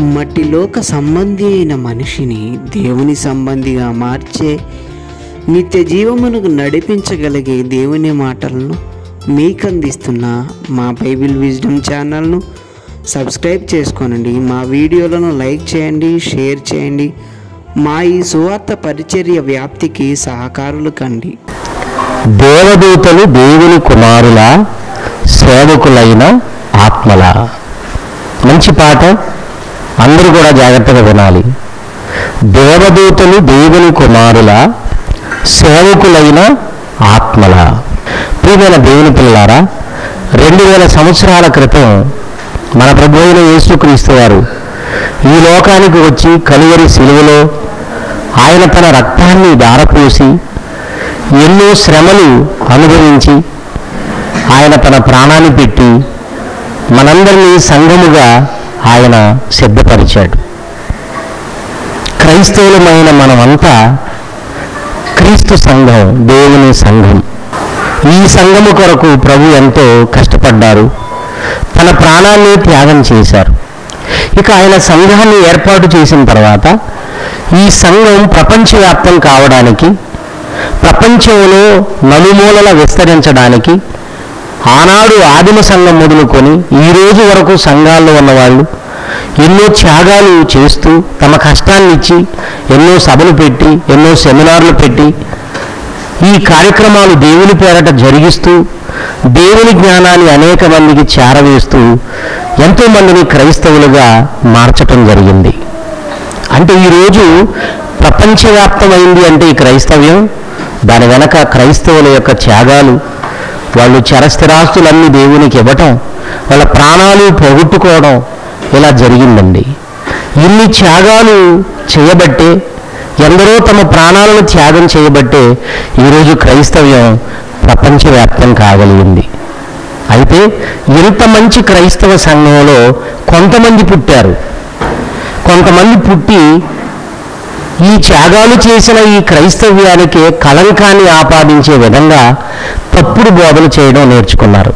మట్టిలోక సంబంధి అయిన మనిషిని దేవుని సంబంధిగా మార్చే నిత్య జీవమునకు నడిపించగలిగే దేవుని మాటలను మీకు అందిస్తున్న మా బైబిల్ విజ్డమ్ ఛానల్ను సబ్స్క్రైబ్ చేసుకోనండి మా వీడియోలను లైక్ చేయండి షేర్ చేయండి మా ఈ సువార్త పరిచర్య వ్యాప్తికి సహకారులు కండి దేవదూతలు దేవుని కుమారుల సేవకులైన ఆత్మల మంచి పాట అందరూ కూడా జాగ్రత్తగా వినాలి దేవదూతలు దేవుని కుమారుల సేవకులైన ఆత్మల ప్రియమైన దేవుని పిల్లారా రెండు వేల సంవత్సరాల క్రితం మన ప్రభు అయిన యేసుక్రీస్తు వారు ఈ లోకానికి వచ్చి కలువరి శిలువలో ఆయన తన రక్తాన్ని దారపోసి ఎన్నో శ్రమలు అనుభవించి ఆయన తన ప్రాణాన్ని పెట్టి మనందరినీ సంఘముగా ఆయన సిద్ధపరిచాడు క్రైస్తవులమైన మనమంతా క్రీస్తు సంఘం దేవుని సంఘం ఈ సంఘము కొరకు ప్రభు ఎంతో కష్టపడ్డారు తన ప్రాణాన్ని త్యాగం చేశారు ఇక ఆయన సంఘాన్ని ఏర్పాటు చేసిన తర్వాత ఈ సంఘం ప్రపంచవ్యాప్తం కావడానికి ప్రపంచంలో నలుమూలల విస్తరించడానికి ఆనాడు ఆదిమ సంఘం మొదలుకొని ఈ రోజు వరకు సంఘాల్లో ఉన్నవాళ్ళు ఎన్నో త్యాగాలు చేస్తూ తమ కష్టాన్ని ఇచ్చి ఎన్నో సభలు పెట్టి ఎన్నో సెమినార్లు పెట్టి ఈ కార్యక్రమాలు దేవుని పేరట జరిగిస్తూ దేవుని జ్ఞానాన్ని అనేక మందికి చేరవేస్తూ ఎంతో మందిని క్రైస్తవులుగా మార్చటం జరిగింది అంటే ఈరోజు ప్రపంచవ్యాప్తమైంది అంటే ఈ క్రైస్తవ్యం దాని వెనక క్రైస్తవుల యొక్క త్యాగాలు వాళ్ళు చరస్థిరాస్తులన్నీ దేవునికి ఇవ్వటం వాళ్ళ ప్రాణాలు పోగొట్టుకోవడం ఇలా జరిగిందండి ఇన్ని త్యాగాలు చేయబట్టే ఎందరో తమ ప్రాణాలను త్యాగం చేయబట్టే ఈరోజు క్రైస్తవ్యం ప్రపంచవ్యాప్తం కాగలిగింది అయితే ఇంత మంచి క్రైస్తవ సంఘంలో కొంతమంది పుట్టారు కొంతమంది పుట్టి ఈ త్యాగాలు చేసిన ఈ క్రైస్తవ్యానికి కళంకాన్ని ఆపాదించే విధంగా తప్పుడు బోధన చేయడం నేర్చుకున్నారు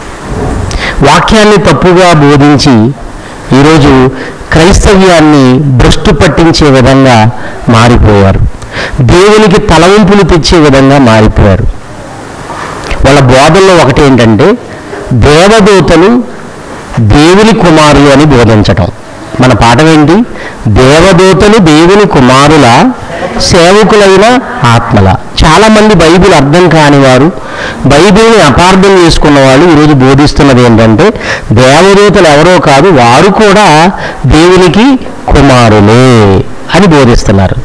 వాక్యాన్ని తప్పుగా బోధించి ఈరోజు క్రైస్తవ్యాన్ని భ్రష్టు పట్టించే విధంగా మారిపోయారు దేవునికి తలవంపులు తెచ్చే విధంగా మారిపోయారు వాళ్ళ బోధనలో ఒకటి ఏంటంటే దేవదూతలు దేవుని కుమారులు అని బోధించటం మన పాఠం ఏంటి దేవదూతలు దేవుని కుమారుల సేవకులైన ఆత్మల చాలా మంది బైబిల్ అర్థం కాని వారు బైబిల్ని అపార్థం చేసుకున్న వాళ్ళు ఈరోజు బోధిస్తున్నది ఏంటంటే దేవదూతలు ఎవరో కాదు వారు కూడా దేవునికి కుమారులే అని బోధిస్తున్నారు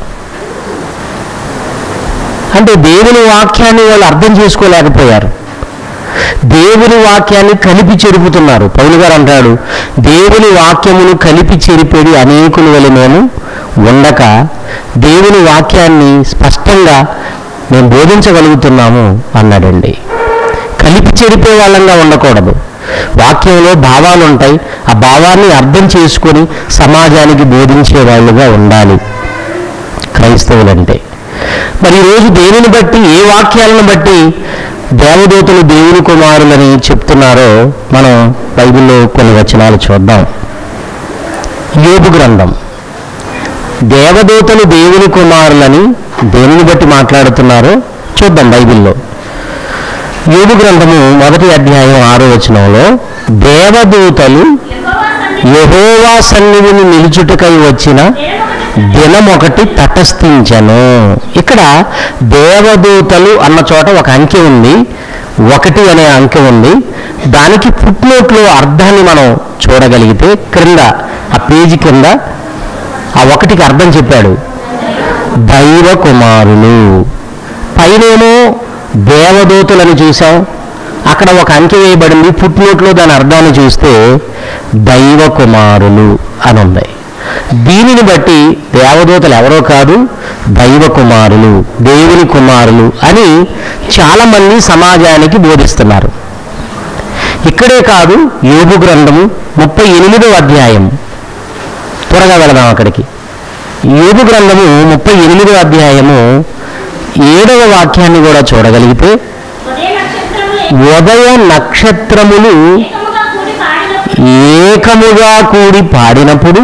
అంటే దేవుని వాక్యాన్ని వాళ్ళు అర్థం చేసుకోలేకపోయారు దేవుని వాక్యాన్ని కలిపి చెరుపుతున్నారు పౌలు గారు అంటాడు దేవుని వాక్యమును కలిపి చెరిపేది అనేకుల వల్ల మేము ఉండక దేవుని వాక్యాన్ని స్పష్టంగా మేము బోధించగలుగుతున్నాము అన్నాడండి కలిపి చెరిపే వాళ్ళంగా ఉండకూడదు వాక్యంలో భావాలు ఉంటాయి ఆ భావాన్ని అర్థం చేసుకొని సమాజానికి బోధించే వాళ్ళుగా ఉండాలి క్రైస్తవులంటే మరి ఈరోజు దేనిని బట్టి ఏ వాక్యాలను బట్టి దేవదూతలు దేవుని కుమారులని చెప్తున్నారో మనం బైబిల్లో కొన్ని వచనాలు చూద్దాం యోబు గ్రంథం దేవదూతలు దేవుని కుమారులని దేనిని బట్టి మాట్లాడుతున్నారో చూద్దాం బైబిల్లో యోబు గ్రంథము మొదటి అధ్యాయం ఆరో వచనంలో దేవదూతలు యెహోవా సన్నిధిని నిలుచుటకై వచ్చిన దినం ఒకటి తటస్థించను ఇక్కడ దేవదూతలు అన్న చోట ఒక అంకె ఉంది ఒకటి అనే అంకె ఉంది దానికి ఫుట్నోట్లో అర్థాన్ని మనం చూడగలిగితే క్రింద ఆ పేజీ కింద ఆ ఒకటికి అర్థం చెప్పాడు దైవ కుమారులు పైనేమో దేవదూతలను చూసాం అక్కడ ఒక అంకె వేయబడింది ఫుట్నోట్లో దాని అర్థాన్ని చూస్తే దైవ కుమారులు అని ఉంది దీనిని బట్టి దేవదూతలు ఎవరో కాదు దైవ కుమారులు దేవుని కుమారులు అని చాలామంది సమాజానికి బోధిస్తున్నారు ఇక్కడే కాదు యోగు గ్రంథము ముప్పై ఎనిమిదో అధ్యాయం త్వరగా వెళదాం అక్కడికి యోగు గ్రంథము ముప్పై ఎనిమిదో అధ్యాయము ఏడవ వాక్యాన్ని కూడా చూడగలిగితే ఉదయ నక్షత్రములే ఉదయ నక్షత్రములు ఏకముగా కూడి పాడినప్పుడు ఏకముగా కూడి పాడినప్పుడు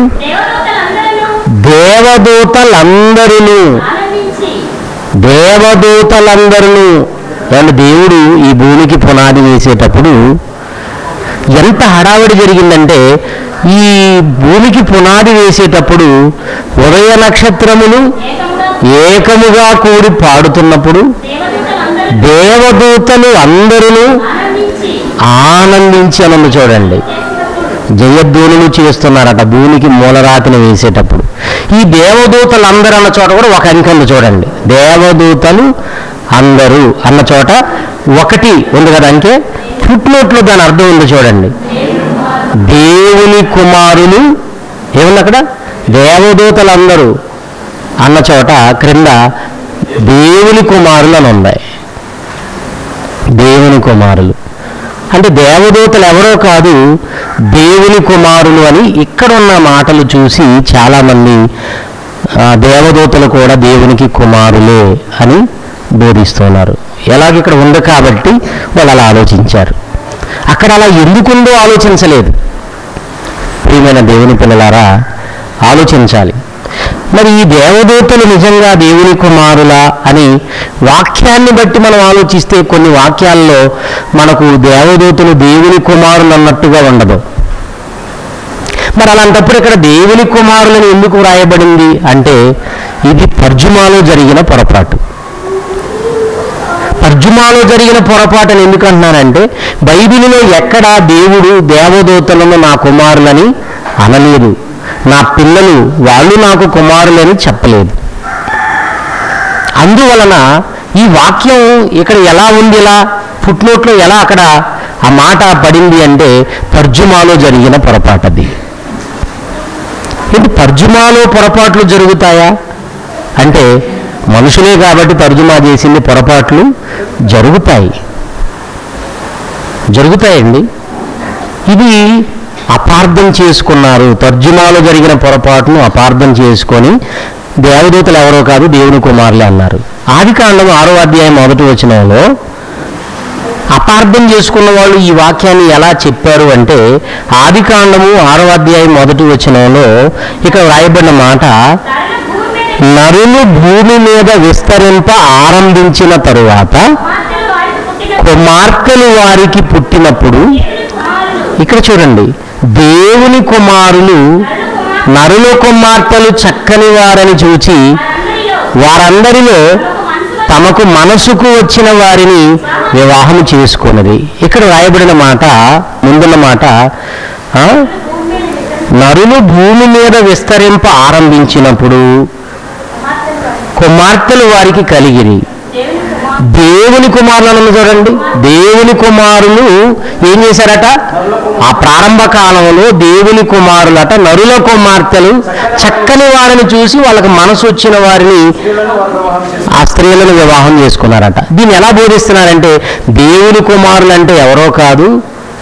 దేవదూతలందరూ దేవదూతలందరూ ఆనందించి దేవదూతలందరూ అంటే దేవుడు ఈ భూమికి పునాది వేసేటప్పుడు ఎంత హడావిడి జరిగిందంటే ఈ భూమికి పునాది వేసేటప్పుడు ఉదయ నక్షత్రములు ఏకముగా ఏకముగా కూడి పాడుతున్నప్పుడు దేవదూతలందరూ దేవదూతలు అందరూ ఆనందించి ఆనందించి అన్నది చూడండి చేసినప్పుడు జయధ్వనులు చేస్తున్నారట భూమికి మూలరాతిని వేసేటప్పుడు ఈ దేవదూతలు అందరూ అన్న చోట కూడా ఒక అంకె ఉంది చూడండి దేవదూతలు అందరూ అన్న చోట ఒకటి ఉంది కదా అంకె ఫుట్నోట్లో దాని అర్థం ఉంది చూడండి దేవుని కుమారులు ఏముంది అక్కడ దేవదూతలందరూ అన్న చోట క్రింద దేవుని కుమారులు అని ఉంది దేవుని కుమారులు అంటే దేవదూతలు ఎవరో కాదు దేవుని కుమారులు అని ఇక్కడ ఉన్న మాటలు చూసి చాలామంది ఆ, దేవదూతలు కూడా దేవునికి కుమారులే అని బోధిస్తున్నారు ఎలాగ ఇక్కడ ఉంది కాబట్టి వాళ్ళు అలా ఆలోచించారు అక్కడ అలా ఎందుకుందో ఆలోచించలేదు ప్రియమైన దేవుని పిల్లలారా ఆలోచించాలి మరి ఈ దేవదూతలు నిజంగా దేవుని కుమారులా అని వాక్యాన్ని బట్టి మనం ఆలోచిస్తే కొన్ని వాక్యాల్లో మనకు దేవదూతలు దేవుని కుమారులు అన్నట్టుగా ఉండదు మరి అలాంటప్పుడు ఇక్కడ దేవుని కుమారులని ఎందుకు వ్రాయబడింది అంటే ఇది తర్జుమాలో జరిగిన పొరపాటు తర్జుమాలో జరిగిన పొరపాటుని ఎందుకు అంటున్నానంటే బైబిల్లో ఎక్కడా దేవుడు దేవదూతలను నా కుమారులని అనలేదు నా పిల్లలు వాళ్ళు నాకు కుమారులని చెప్పలేదు అందువలన ఈ వాక్యం ఇక్కడ ఎలా ఉంది ఇలా ఫుట్నోట్లో ఎలా అక్కడ ఆ మాట పడింది అంటే తర్జుమాలో జరిగిన పొరపాటు అది ఏంటి తర్జుమాలో పొరపాట్లు జరుగుతాయా అంటే మనుషులే కాబట్టి తర్జుమా చేసింది పొరపాట్లు జరుగుతాయి జరుగుతాయండి ఇది అపార్థం చేసుకున్నారు తర్జుమాలో జరిగిన పొరపాటును అపార్థం చేసుకొని దేవదూతలు ఎవరో కాదు దేవుని కుమారులే అన్నారు ఆది కాండం ఆరో అధ్యాయం మొదటి వచనంలో అపార్థం చేసుకున్న వాళ్ళు ఈ వాక్యాన్ని ఎలా చెప్పారు అంటే ఆది కాండము ఆరో అధ్యాయం మొదటి వచనంలో ఇక్కడ రాయబడిన మాట సరళ భూమి మీద నరులు భూమి మీద విస్తరింప ఆరంభించిన తరువాత కుమార్తెలు వారికి పుట్టిన కుమార్తెలు వారికి పుట్టినప్పుడు దేవుని కుమారులు ఇక్కడ చూడండి దేవుని కుమారులు నరుల కుమారులు నరుల కుమార్తెలు చక్కని వారని చూచి వారందరిలో వారందరిలో ఒక మనసు తమకు మనసుకు వచ్చిన వారిని వివాహం చేసుకున్నది ఇక్కడ రాయబడిన మాట ముందున్న మాట ఆ? భూమి మీద విస్తరించిన నరులు భూమి మీద విస్తరింప ఆరంభించినప్పుడు కుమార్తెలు వారికి కుమార్తెలు వారికి కలిగిరి దేవుని కుమారులు దేవుని కుమారులను చూడండి దేవుని కుమారులు ఏం చేశారట ఆ ప్రారంభ కాలంలో దేవుని కుమారులట నరుల కుమార్తెలు చక్కని వారిని చూసి వాళ్ళకి మనసు వచ్చిన వారిని ఆ స్త్రీలను వివాహం చేసుకున్నారట దీన్ని ఎలా బోధిస్తున్నారంటే దేవుని కుమారులు అంటే ఎవరో కాదు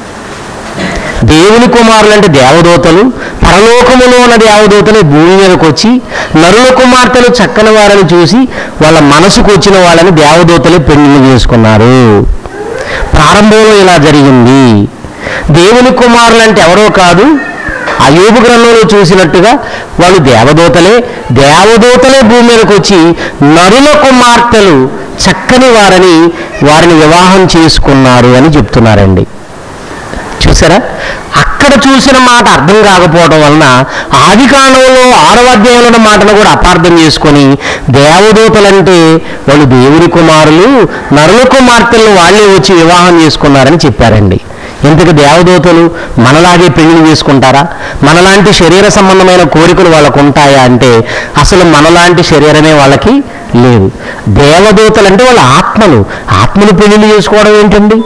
దేవుని కుమారులు అంటే దేవదూతలు పరలోకములో ఉన్న దేవదూతలు భూమి మీదకి వచ్చి నరుల కుమార్తెలు చక్కని వారిని చూసి వాళ్ళ మనసుకు వచ్చిన వాళ్ళని దేవదూతలే పెళ్లి చేసుకున్నారు ప్రారంభంలో ఇలా జరిగింది దేవుని కుమారులు అంటే ఎవరో కాదు అయోబు గ్రంథంలో చూసినట్టుగా వాళ్ళు దేవదూతలే దేవదూతలే భూమి మీదకి వచ్చి నరుల కుమార్తెలు చక్కని వారని వారిని వివాహం చేసుకున్నారు అని చెప్తున్నారండి చూసారా అక్కడ చూసిన మాట అర్థం కాకపోవడం వలన ఆది కాలంలో ఆరవ అధ్యాయంలో ఉన్న మాటను కూడా అపార్థం చేసుకొని దేవదూతలంటే వాళ్ళు దేవుని కుమారులు నరుల కుమార్తెలను వాళ్ళే వచ్చి వివాహం చేసుకున్నారని చెప్పారండి ఇంతకు దేవదూతలు మనలాగే పెళ్లి చేసుకుంటారా మనలాంటి శరీర సంబంధమైన కోరికలు వాళ్ళకు ఉంటాయా అంటే అసలు మనలాంటి శరీరమే వాళ్ళకి లేదు దేవదూతలు అంటే వాళ్ళ ఆత్మలు ఆత్మలు పెళ్లి చేసుకోవడం ఏంటండి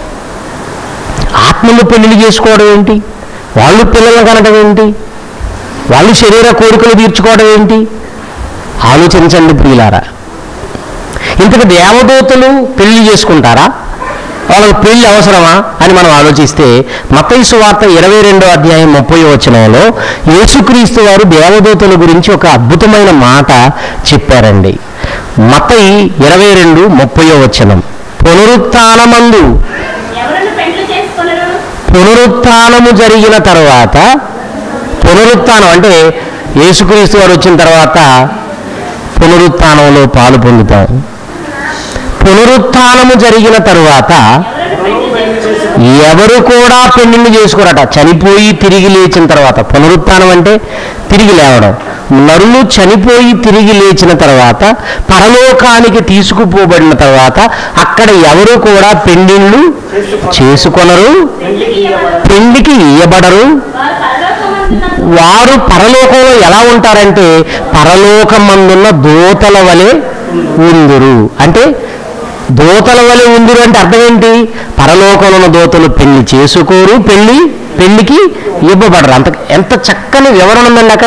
ఆత్మలు పెళ్లి చేసుకోవడం ఏంటి వాళ్ళు పిల్లలు కనడం ఏంటి వాళ్ళు శరీర కోరికలు తీర్చుకోవడం ఏంటి ఆలోచించండి ప్రియులారా ఇంతకు దేవదూతలు పెళ్లి చేసుకుంటారా వాళ్ళకి పెళ్లి అవసరమా అని మనం ఆలోచిస్తే మతైసు వార్త ఇరవై రెండో అధ్యాయం ముప్పై వచనంలో యేసుక్రీస్తు వారు దేవదూతల గురించి ఒక అద్భుతమైన మాట చెప్పారండి మతయి ఇరవై రెండు ముప్పయో వచనం పునరుత్నమందు ఎవరిని పెండ్లు చేసుకున్నారు పునరుత్థానము జరిగిన తర్వాత పునరుత్థానం అంటే యేసుక్రీస్తు వారు వచ్చిన తర్వాత పునరుత్థానంలో పాలు పొందుతాం పునరుత్థానము జరిగిన తరువాత ఎవరు కూడా పెళ్లిళ్ళు చేసుకోరట చనిపోయి తిరిగి లేచిన తర్వాత పునరుత్థానం అంటే తిరిగి లేవడం నరులు చనిపోయి తిరిగి లేచిన తర్వాత పరలోకానికి తీసుకుపోబడిన తర్వాత అక్కడ ఎవరు కూడా పెళ్లిళ్ళు చేసుకొనరు పెళ్లికి ఇయ్యబడరు వారు పరలోకమందున వారు పరలోకంలో ఎలా ఉంటారంటే పరలోకమందున్న దూతల వలె ఉందురు అంటే దూతల వలె ఉందురు అంటే అర్థం ఏంటి పరలోకంలో ఉన్న దూతలు పెళ్లి చేసుకోరు పెళ్లి పెళ్లికి ఇవ్వబడరు అంత ఎంత చక్కని వివరణ ఉందండి అక్కడ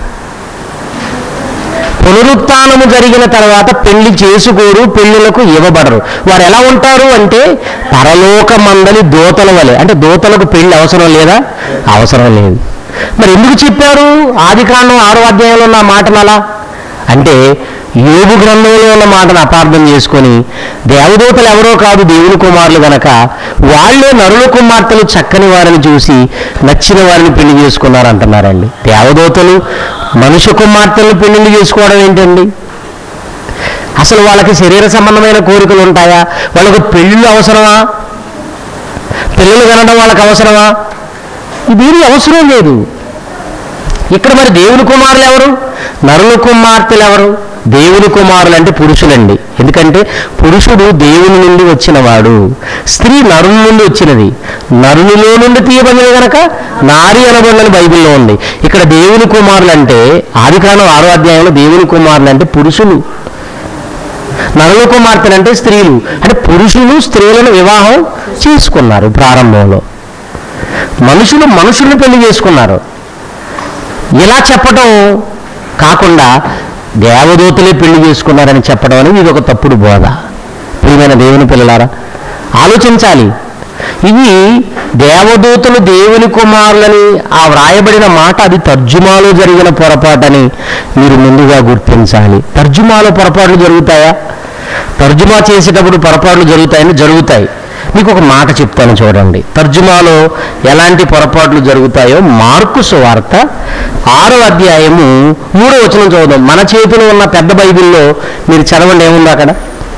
పునరుత్నము జరిగిన తర్వాత పెళ్లి చేసుకోరు పెళ్లిలకు ఇవ్వబడరు వారు ఎలా ఉంటారు అంటే పరలోక మందలి దూతల వలె అంటే దూతలకు పెళ్లి అవసరం లేదా అవసరం లేదు మరి ఎందుకు చెప్పారు ఆది కాండం ఆరో అధ్యాయంలో ఉన్న మాటను అలా అంటే యోగు గ్రంథంలో ఉన్న మాటను అపార్థం చేసుకొని దేవదూతలు ఎవరో కాదు దేవుని కుమారులు గనక వాళ్ళే నరుల కుమార్తెలు చక్కని వారిని చూసి నచ్చిన వారిని పెళ్లి చేసుకున్నారు అంటున్నారండి దేవదూతలు మనుష్య కుమార్తెలను పెళ్లిళ్ళు చేసుకోవడం ఏంటండి అసలు వాళ్ళకి శరీర సంబంధమైన కోరికలు ఉంటాయా వాళ్ళకు పెళ్ళిళ్ళు అవసరమా పిల్లలు కనడం వాళ్ళకి అవసరమా ఇది అవసరం లేదు ఇక్కడ మరి దేవుని కుమారులు ఎవరు నరుల కుమార్తెలు ఎవరు దేవుని కుమారులు అంటే పురుషులండి ఎందుకంటే పురుషుడు దేవుని నుండి వచ్చినవాడు స్త్రీ నరుని నుండి వచ్చినది నరునిలో నుండి తీయబడినది కనుక నారి అనబడినది బైబిల్లో ఉంది ఇక్కడ దేవుని కుమారులు అంటే ఆదికాలం ఆరో అధ్యాయంలో దేవుని కుమారులు అంటే పురుషులు నరుల కుమార్తెలు అంటే స్త్రీలు అంటే పురుషులు స్త్రీలను వివాహం చేసుకున్నారు ప్రారంభంలో మనుషులు మనుషులను పెళ్లి చేసుకున్నారు ఇలా చెప్పడం కాకుండా దేవదూతలే పెళ్లి చేసుకున్నారని చెప్పడం అనేది ఇది ఒక తప్పుడు బోధ ప్రియమైన దేవుని పిల్లలారా ఆలోచించాలి ఇవి దేవదూతలు దేవుని కుమారులని ఆ వ్రాయబడిన మాట అది తర్జుమాలో జరిగిన పొరపాటని మీరు ముందుగా గుర్తించాలి తర్జుమాలో పొరపాట్లు జరుగుతాయా తర్జుమా చేసేటప్పుడు పొరపాట్లు జరుగుతాయని జరుగుతాయి మీకు ఒక మాట చెప్తాను చూడండి తర్జుమాలో ఎలాంటి పొరపాట్లు జరుగుతాయో మార్కు సువార్త ఆరో అధ్యాయము మూడో వచనం చదువుదాం మన చేతిలో ఉన్న పెద్ద బైబిల్లో మీరు చదవండి ఏముంది అక్కడ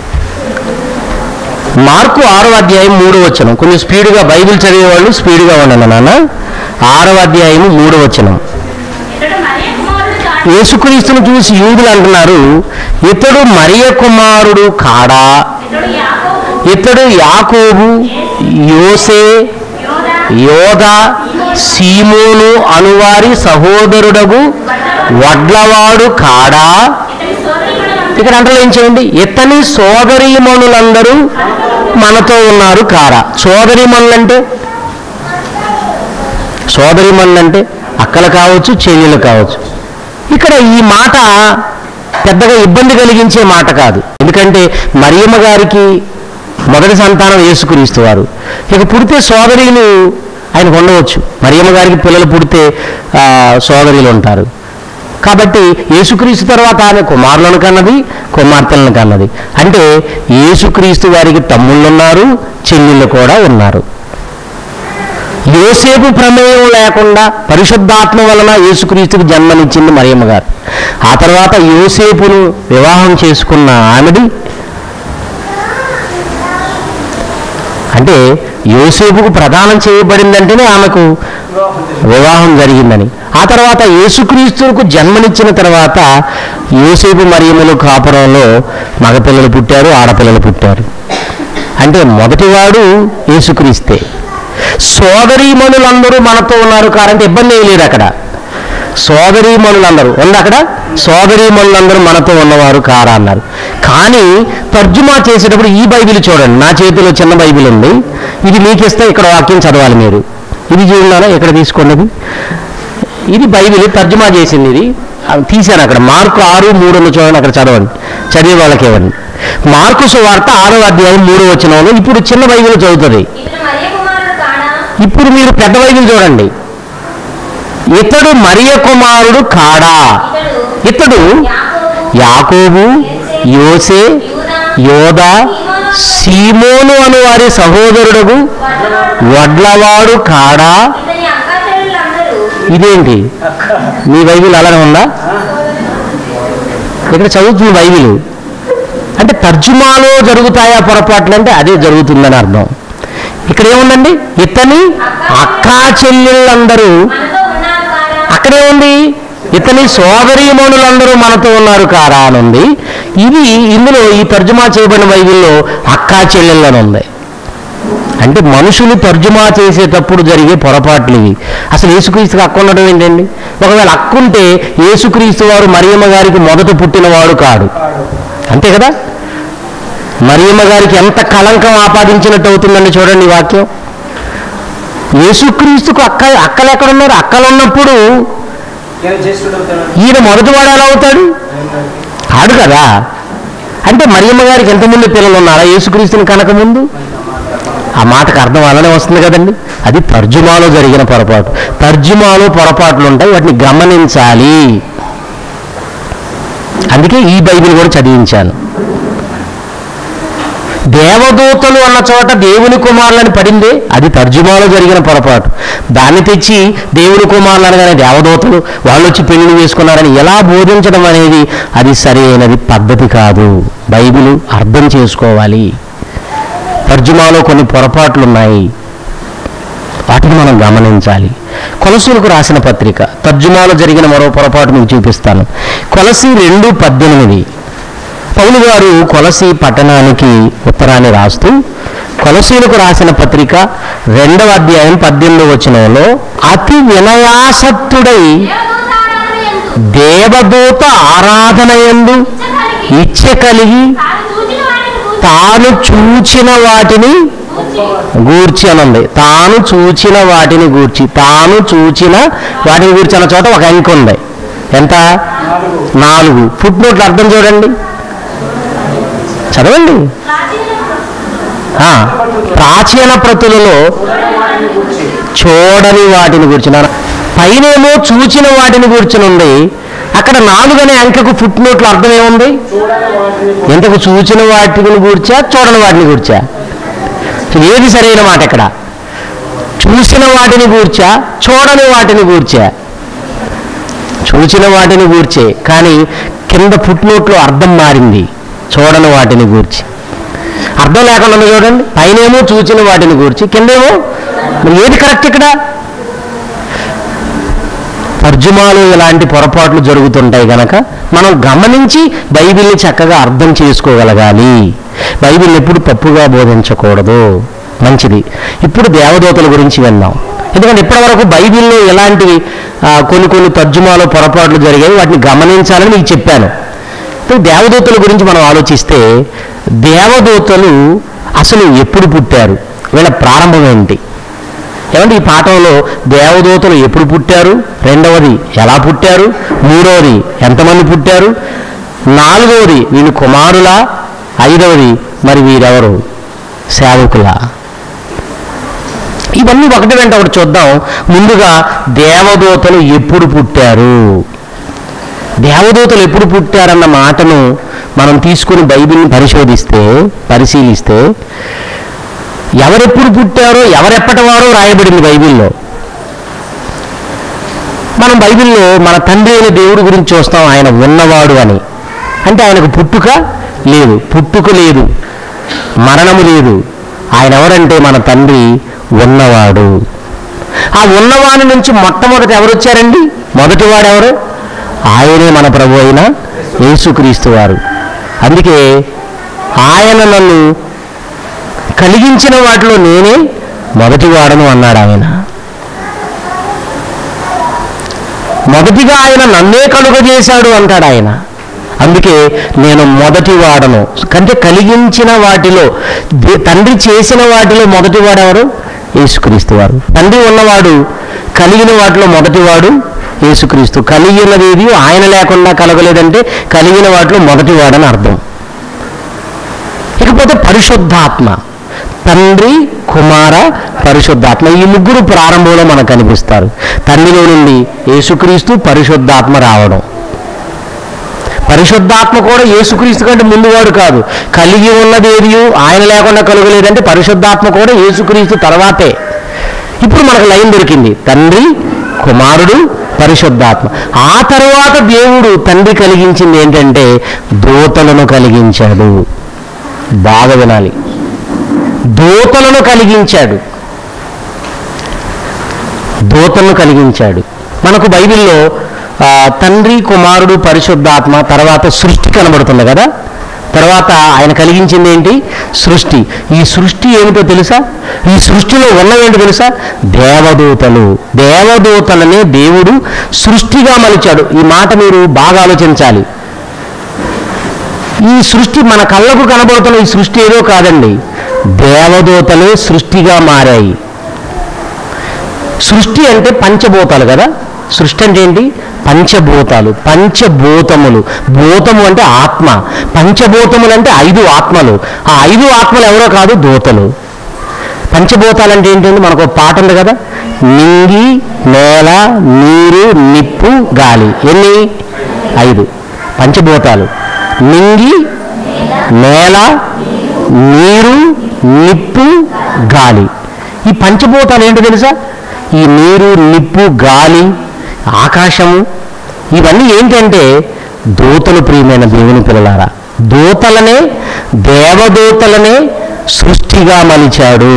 మార్కు ఆరో అధ్యాయం మూడో వచనం కొంచెం స్పీడ్గా బైబిల్ చదివేవాళ్ళు స్పీడ్గా ఉండండి నాన్న ఆరో అధ్యాయం మూడో వచనం ఇతడు మరియ కుమారుడు కాడు యేసుక్రీస్తును చూసి యూదులు అంటున్నారు ఇతడు మరియ కుమారుడు కాడా ఇతడు యాకోబు ఇతడు యాకోబు యోసే యోదా యోధ సీమోను అనువారి సహోదరుడగు వడ్లవాడు కాడా ఇతని సోదరిమణులందరూ ఇక్కడ అంటలో ఏం చేయండి ఇతని సోదరీమణులందరూ మనతో ఉన్నారు కారా సోదరీమణులంటే సోదరీమణులంటే అక్కలు కావచ్చు చెల్లెలు కావచ్చు ఇక్కడ ఈ మాట పెద్దగా ఇబ్బంది కలిగించే మాట కాదు ఎందుకంటే మరియమ్మ గారికి మొదటి సంతానం యేసుక్రీస్తు వారు ఇక పుడితే సోదరీలు ఆయనకు ఉండవచ్చు మరియమ్మ గారికి పిల్లలు పుడితే ఆ, సోదరీలు ఉంటారు కాబట్టి యేసుక్రీస్తు తర్వాత ఆమె కుమారులను కన్నది కుమార్తెలను కన్నది అంటే యేసుక్రీస్తు వారికి తమ్ముళ్ళు ఉన్నారు చెల్లెళ్ళు కూడా ఉన్నారు యోసేపు ప్రమేయం లేకుండా పరిశుద్ధాత్మ వలన యేసుక్రీస్తుకు జన్మనిచ్చింది మరియమ్మ గారు ఆ తర్వాత యోసేపును వివాహం చేసుకున్న ఆమెడి అంటే యోసేపుకు ప్రదానం చేయబడిందంటేనే ఆమెకు వివాహం జరిగిందని ఆ తర్వాత యేసుక్రీస్తుకు జన్మనిచ్చిన తర్వాత యోసేపు మరియములు కాపురంలో మగపిల్లలు పుట్టారు ఆడపిల్లలు పుట్టారు అంటే మొదటివాడు యేసుక్రీస్తే సోదరీమణులందరూ మనతో ఉన్నారు కారంటే ఇబ్బంది ఏం లేదు అక్కడ సోదరీమణులందరూ ఉంది అక్కడ సోదరీమణులందరూ మనతో ఉన్నవారు కారా అన్నారు కానీ తర్జుమా చేసేటప్పుడు ఈ బైబిల్ చూడండి నా చేతిలో చిన్న బైబిల్ ఉంది ఇది మీకు ఇస్తే ఇక్కడ వాక్యం చదవాలి మీరు ఇది చూడాలా ఇక్కడ తీసుకోండి ఇది బైబిల్ తర్జుమా చేసింది ఇది అది తీశాను అక్కడ మార్కు ఆరు మూడు ఉన్న చూడండి అక్కడ చదవండి చదివే వాళ్ళకి ఇవ్వండి మార్కు సువార్త ఆరో అధ్యాయం మూడో వచనంలో ఇప్పుడు చిన్న బైబిల్ చదువుతుంది ఇతడు మరియ కుమారుడు కాడా ఇప్పుడు మీరు పెద్ద బైబిల్ చూడండి ఇతడు మరియ కుమారుడు కాడా ఇతడు ఇతడు యాకోబు యాకోబు యోసే యూదా యోధా సీమోను సీమోను అను వారి సహోదరుడగు వడ్లవాడు వడ్లవాడు కాడా ఇతని అక్కాచెల్లెళ్ళందరూ ఇదేంటి మీ బైబిల్ అలానే ఉందా ఇక్కడ చదువుతుంది బైబిల్ అంటే తర్జుమాలో జరుగుతాయా పొరపాట్లు అంటే అదే జరుగుతుందని అర్థం ఇక్కడ ఏముందండి ఇతని అక్కా చెల్లెళ్ళందరూ మనతో ఉన్నారు కాదా అక్కడే ఉంది ఇతని సోదరీమణులందరూ మనతో ఉన్నారు కారా అని ఉంది ఇది ఇందులో ఈ తర్జుమా చేయబడిన బైబిల్లో అక్కా చెల్లెళ్ళని ఉంది అంటే మనుషులు తర్జుమా చేసేటప్పుడు జరిగే పొరపాట్లు ఇవి అసలు యేసుక్రీస్తుకి అక్క ఉండడం ఏంటండి ఒకవేళ అక్కుంటే యేసుక్రీస్తు వారు మరియమ్మ గారికి మొదట పుట్టినవాడు కాడు అంతే కదా మరియమ్మ గారికి ఎంత కళంకం ఆపాదించినట్టు అవుతుందండి చూడండి ఈ వాక్యం యేసుక్రీస్తుకు అక్క అక్కలు ఎక్కడ ఉన్నారు అక్కలు ఉన్నప్పుడు ఈయన మొదటివాడు ఎలా అవుతాడు కాడు కదా అంటే మరియమ్మ గారికి ఎంతమంది పిల్లలు ఉన్నారా యేసుక్రీస్తుని కనక ముందు ఆ మాటకు అర్థం అలానే వస్తుంది కదండి అది తర్జుమాలో జరిగిన పొరపాటు తర్జుమాలో పొరపాట్లు ఉంటాయి వాటిని గమనించాలి అందుకే ఈ బైబిల్ కూడా చదివించాను దేవదూతలు అన్న చోట దేవుని కుమారులని పడింది అది తర్జుమాలో జరిగిన పొరపాటు దాన్ని తెచ్చి దేవుని కుమారులు అనగానే దేవదూతలు వాళ్ళు వచ్చి పెళ్లి చేసుకున్నారని ఎలా బోధించడం అనేది అది సరైనది పద్ధతి కాదు బైబిల్ అర్థం చేసుకోవాలి తర్జుమాలో కొన్ని పొరపాట్లు ఉన్నాయి వాటిని మనం గమనించాలి కొలసీలకు రాసిన పత్రిక తర్జుమాలో జరిగిన మరో పొరపాటు మీకు చూపిస్తాను కొలసి రెండు పద్దెనిమిది పౌలు గారు కొలసి పట్టణానికి ఉత్తరాన్ని రాస్తూ కొలసీలకు రాసిన పత్రిక రెండవ అధ్యాయం పద్దెనిమిది వచనంలో అతి వినయాసక్తుడై దేవదూత ఆరాధన యందు దేవదూత ఆరాధన ఎందు ఇచ్చ కలిగి ఇచ్చ కలిగి తాను చూచిన వాటిని గూర్చి తాను చూచిన వాటిని గూర్చి గూర్చి అని ఉంది తాను చూచిన వాటిని గూర్చి తాను చూచిన వాటిని గూర్చి అన్న చోట ఒక అంకె ఉంది ఎంత నాలుగు ఫుట్ నోట్లు అర్థం చూడండి చదవండి ప్రాచీన ఆ, ప్రాచీన ప్రతులలో చూడని వాటిని గురించిన పైనేమో చూచిన వాటిని గురించి ఉంది అక్కడ నాలుగు అనే అంకెకు ఫుట్ నోట్లు అర్థం ఏముంది ఎంతకు చూచిన వాటిని గూర్చా చూడని వాటిని గూర్చా ఏది సరైన మాట ఇక్కడ చూసిన వాటిని గూర్చా చూడని వాటిని గూర్చా చూసిన వాటిని గూర్చే కానీ కింద ఫుట్ నోట్లో అర్థం మారింది చూడని వాటిని గూర్చి అర్థం లేకుండా ఉంది చూడండి పైనేమో చూచిన వాటిని గూర్చి కిందేమో మరి ఏది కరెక్ట్ ఇక్కడ తర్జుమాలో ఇలాంటి పొరపాట్లు జరుగుతుంటాయి గనక మనం గమనించి బైబిల్ని చక్కగా అర్థం చేసుకోగలగాలి బైబిల్ ఎప్పుడు తప్పుగా బోధించకూడదు మంచిది ఇప్పుడు దేవదూతల గురించి విందాం ఎందుకంటే ఇప్పటివరకు బైబిల్లో ఎలాంటి ఆ, కొన్ని కొన్ని తర్జుమాలో పొరపాట్లు జరిగాయి వాటిని గమనించాలని మీకు చెప్పాను ఇప్పుడు దేవదూతల గురించి మనం ఆలోచిస్తే దేవదూతలు అసలు ఎప్పుడు పుట్టారు వీళ్ళ ప్రారంభం ఏంటి ఏమంటే ఈ పాఠంలో దేవదూతలు ఎప్పుడు పుట్టారు రెండవది ఎలా పుట్టారు మూడవది ఎంతమంది పుట్టారు నాలుగవది వీళ్ళు కుమారులా ఐదవది మరి వీరెవరు సేవకులా ఇవన్నీ ఒకటి వెంట ఒకటి చూద్దాం ముందుగా దేవదూతలు ఎప్పుడు పుట్టారు దేవదూతలు ఎప్పుడు పుట్టారన్న మాటను మనం తీసుకుని బైబిల్ని పరిశోధిస్తే పరిశీలిస్తే ఎవరెప్పుడు పుట్టారో ఎవరెప్పటి వారో రాయబడింది బైబిల్లో మనం బైబిల్లో మన తండ్రి అయిన దేవుడి గురించి చూస్తాం ఆయన ఉన్నవాడు అని అంటే ఆయనకు పుట్టుక లేదు పుట్టుక లేదు మరణము లేదు ఆయన ఎవరంటే మన తండ్రి ఉన్నవాడు ఆ ఉన్నవాడి నుంచి మొట్టమొదటి ఎవరు వచ్చారండి మొదటివాడు ఎవరు ఆయనే మన ప్రభు అయిన యేసుక్రీస్తు వారు అందుకే ఆయన నన్ను కలిగించిన వాటిలో నేనే మొదటివాడను అన్నాడు ఆయన మొదటిగా ఆయన నన్నే కలుగజేశాడు అంటాడు ఆయన అందుకే నేను మొదటి వాడను కంటే కలిగించిన వాటిలో దే- తండ్రి చేసిన వాటిలో మొదటివాడు ఎవరు యేసుక్రీస్తు వారు తండ్రి ఉన్నవాడు కలిగిన వాటిలో మొదటివాడు యేసుక్రీస్తు కలిగినదేది ఆయన లేకుండా కలగలేదంటే కలిగిన వాటిలో మొదటివాడని అర్థం ఇకపోతే పరిశుద్ధాత్మ తండ్రి కుమార పరిశుద్ధాత్మ ఈ ముగ్గురు ప్రారంభంలో మనకు కనిపిస్తారు తండ్రిలో నుండి యేసుక్రీస్తు పరిశుద్ధాత్మ రావడం పరిశుద్ధాత్మ కూడా యేసుక్రీస్తు కంటే ముందువాడు కాదు కలిగి ఉన్నది ఏది ఆయన లేకుండా కలుగలేదంటే పరిశుద్ధాత్మ కూడా యేసుక్రీస్తు తర్వాతే ఇప్పుడు మనకు లైన్ దొరికింది తండ్రి కుమారుడు పరిశుద్ధాత్మ ఆ తర్వాత దేవుడు తండ్రి కలిగించింది ఏంటంటే దూతలను కలిగించాడు బాగా వినాలి దూతలను కలిగించాడు దూతలను కలిగించాడు మనకు బైబిల్లో ఆ, తండ్రి కుమారుడు పరిశుద్ధాత్మ తర్వాత సృష్టి కనబడుతుంది కదా తర్వాత ఆయన కలిగించింది ఏంటి సృష్టి ఈ సృష్టి ఏమిటో తెలుసా ఈ సృష్టిలో ఉన్నవేంటో తెలుసా దేవదూతలు దేవదూతలనే దేవుడు సృష్టిగా మలిచాడు ఈ మాట మీరు బాగా ఆలోచించాలి ఈ సృష్టి మన కళ్ళకు కనబడుతున్న ఈ సృష్టి ఏదో కాదండి దేవదూతలే సృష్టిగా మారాయి సృష్టి అంటే పంచభూతాలు కదా సృష్టి అంటే ఏంటి పంచభూతాలు పంచభూతములు భూతము అంటే ఆత్మ పంచభూతములు అంటే ఐదు ఆత్మలు ఆ ఐదు ఆత్మలు ఎవరో కాదు దూతలు పంచభూతాలు అంటే ఏంటంటే మనకు ఒక పాట ఉంది కదా నింగి నేల నీరు నిప్పు గాలి ఎన్ని ఐదు పంచభూతాలు నింగి నేల నీరు నిప్పు గాలి ఈ పంచభూతాలు ఏంటో తెలుసా ఈ నీరు నిప్పు గాలి ఆకాశము ఇవన్నీ ఏంటంటే దూతలు ప్రియమైన దేవుని పిల్లలారా దూతలనే దేవదూతలనే సృష్టిగా మలిచాడు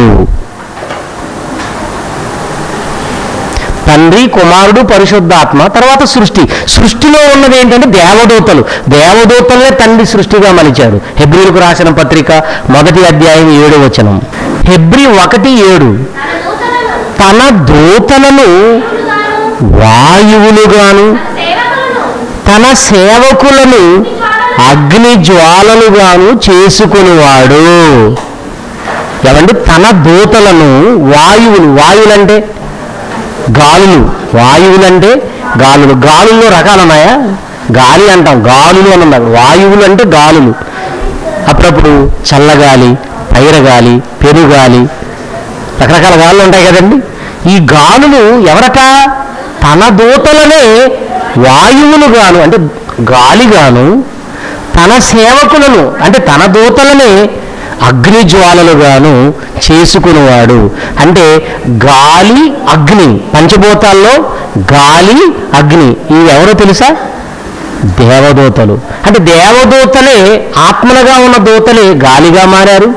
తండ్రి కుమారుడు పరిశుద్ధాత్మ తర్వాత సృష్టి సృష్టిలో ఉన్నది ఏంటంటే దేవదూతలు దేవదూతలనే తండ్రి సృష్టిగా మలిచాడు హెబ్రిలకు రాసిన పత్రిక మొదటి అధ్యాయం ఏడు వచనం హెబ్రి ఒకటి ఏడు తన దూతలను తన దూతలను దేవుడుగాను, వాయువులుగాను సేవకులను తన సేవకులను అగ్ని జ్వాలలుగాను చేసుకునివాడు ఏమండి తన దూతలను వాయువులు వాయువులంటే గాలులు వాయువులంటే గాలులు గాలుల్లో రకాలు ఉన్నాయా గాలి అంటాం గాలులు అని ఉన్నాయి వాయువులు అంటే గాలులు అప్పుడప్పుడు చల్లగాలి పైరగాలి పెరుగాలి రకరకాల గాలులు ఉంటాయి కదండి ఈ గాలులు ఎవరట తన దూతలనే వాయువులుగాను అంటే గాలిగాను తన సేవకులను అంటే తన దూతలనే అగ్ని జ్వాలలుగాను చేసుకునేవాడు అంటే గాలి అగ్ని పంచభూతాల్లో గాలి అగ్ని ఇవి ఎవరో తెలుసా దేవదూతలు అంటే దేవదూతలే ఆత్మలుగా ఉన్న దూతలే గాలిగా మారారు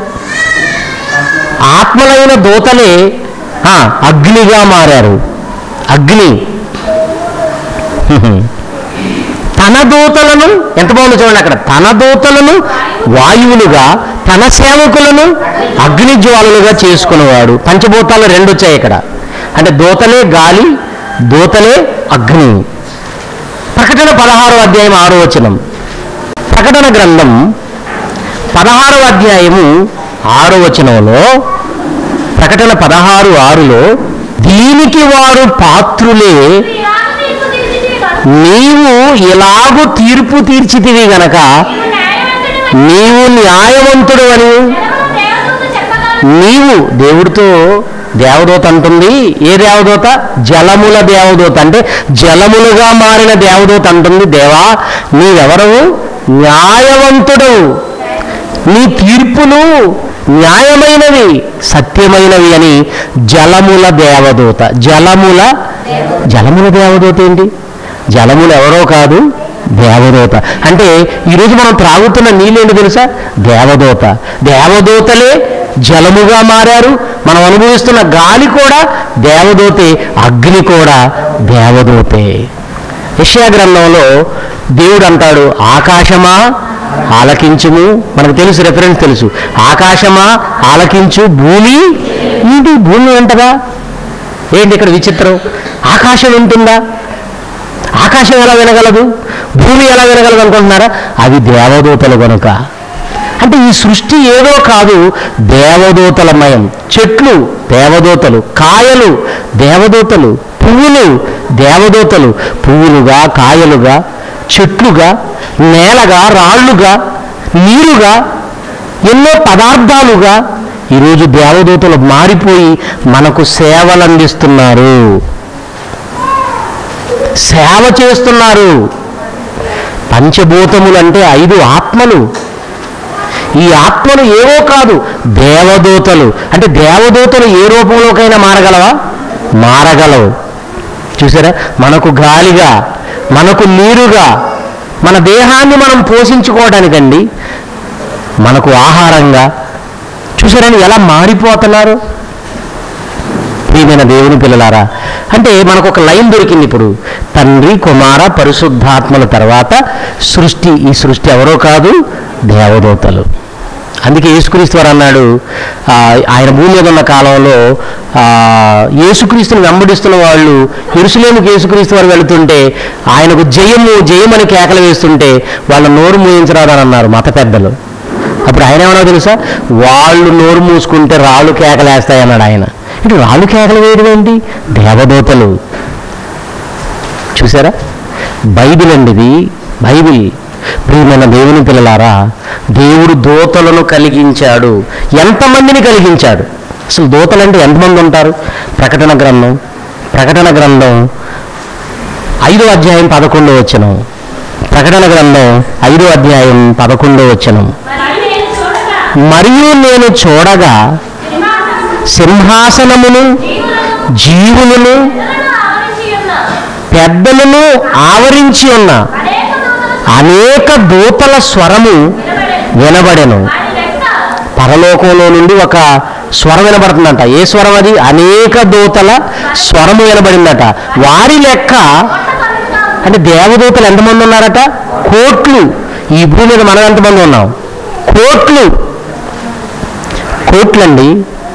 ఆత్మలైన దూతలే ఆ, అగ్నిగా మారారు అగ్ని తన దూతలను ఎంత బాగుందో చూడండి అక్కడ తన దూతలను వాయువులుగా తన సేవకులను అగ్ని జ్వాలలుగా చేసుకునేవాడు పంచభూతాలు రెండు వచ్చాయి ఇక్కడ అంటే దూతలే గాలి దూతలే అగ్ని ప్రకటన పదహారో అధ్యాయం ఆరో వచనం ప్రకటన గ్రంథం పదహారవ అధ్యాయము ఆరో వచనంలో ప్రకటన పదహారు ఆరులో దీనికి వారు పాత్రులే ఇలాగ తీర్పు తీర్చితివి కనుక నీవు ఇలాగు తీర్పు తీర్చితివి గనక నీవు న్యాయవంతుడివని నీవు న్యాయవంతుడు అని జనములకు దేవదూత చెప్పగలరు. నీవు దేవుడితో దేవదూత అంటుంది ఏ దేవదూత జలముల దేవదూత అంటే జలములుగా మారిన దేవదూత అంటుంది దేవా నీవెవరవు న్యాయవంతుడవు నీ తీర్పులు న్యాయమైనవి సత్యమైనవి అని జలముల దేవదూత జలముల జలముల దేవదూత ఏంటి జలములు ఎవరో కాదు దేవదూత అంటే ఈరోజు మనం త్రాగుతున్న నీళ్ళేంటి తెలుసా దేవదూత దేవదూతలే జలముగా మారారు మనం అనుభవిస్తున్న గాలి కూడా దేవదూతే అగ్ని కూడా దేవదూతే యెషయా గ్రంథంలో దేవుడు అంటాడు ఆకాశమా ఆలకించుము మనకు తెలుసు రెఫరెన్స్ తెలుసు ఆకాశమా ఆలకించు భూమి ఏంటి భూమి ఉంటుందా ఏంటి ఇక్కడ విచిత్రం ఆకాశం ఉంటుందా ఆకాశం ఎలా వినగలదు భూమి ఎలా వినగలదు అనుకుంటున్నారా అవి దేవదూతలు కనుక అంటే ఈ సృష్టి ఏదో కాదు దేవదూతలమయం చెట్లు దేవదూతలు కాయలు దేవదూతలు పువ్వులు దేవదూతలు పువ్వులుగా కాయలుగా చెట్లుగా నేలగా రాళ్ళుగా నీరుగా ఎన్నో పదార్థాలుగా ఈరోజు దేవదూతలు మారిపోయి మనకు సేవలు అందిస్తున్నారు సేవ చేస్తున్నారు పంచభూతములు అంటే ఐదు ఆత్మలు ఈ ఆత్మలు ఏవో కాదు దేవదూతలు అంటే దేవదూతలు ఏ రూపంలోకైనా మారగలవా మారగలవు చూసారా మనకు గాలిగా మనకు నీరుగా మన దేహాన్ని మనం పోషించుకోవడానికండి మనకు ఆహారంగా చూసారని ఎలా మారిపోతున్నారు ప్రియమైన దేవుని పిల్లలారా అంటే మనకు ఒక లైన్ దొరికింది ఇప్పుడు తండ్రి కుమార పరిశుద్ధాత్మల తర్వాత సృష్టి ఈ సృష్టి ఎవరో కాదు దేవదూతలు అందుకే యేసుక్రీస్తు వారు అన్నాడు ఆ, ఆయన భూమి మీద ఉన్న కాలంలో ఆ, యేసుక్రీస్తుని వెంబడిస్తున్న వాళ్ళు ఎరుసలేముకి యేసుక్రీస్తు వారు వెళుతుంటే ఆయనకు జయము జయమని కేకలు వేస్తుంటే వాళ్ళ నోరు మూయించరాదని అన్నారు మత పెద్దలు అప్పుడు ఆయన ఏమన్నా తెలుసా వాళ్ళు నోరు మూసుకుంటే రాళ్ళు కేకలేస్తాయి అన్నాడు ఆయన ఇటు రాళ్ళు కేకలు వేయడం ఏంటి దేవదూతలు చూసారా బైబిల్ అండి ఇది బైబిల్ ప్రియమైన దేవుని పిల్లలారా దేవుడు దూతలను కలిగించాడు ఎంతమందిని కలిగించాడు అసలు దూతలు అంటే ఎంతమంది ఉంటారు ప్రకటన గ్రంథం ప్రకటన గ్రంథం ఐదో అధ్యాయం పదకొండో వచనం ప్రకటన గ్రంథం ఐదో అధ్యాయం పదకొండో వచనం మరియు నేను చూడగా మరియు నేను చూడగా సింహాసనం సింహాసనమును జీవులను జీవులను పెద్దలను ఆవరించి ఉన్న పెద్దలను ఆవరించి ఉన్న అనేక దూతల అనేక దూతల స్వరము నిలబడెను. వినబడెను వారి లెక్క పరలోకంలో నుండి ఒక స్వరం వినబడుతుందంట ఏ స్వరం అది అనేక దూతల స్వరము వినబడిందట వారి లెక్క అంటే దేవదూతలు ఎంతమంది ఉన్నారట కోట్లు ఈ భూమి మీద మనం ఎంతమంది ఉన్నాం కోట్లు కోట్లండి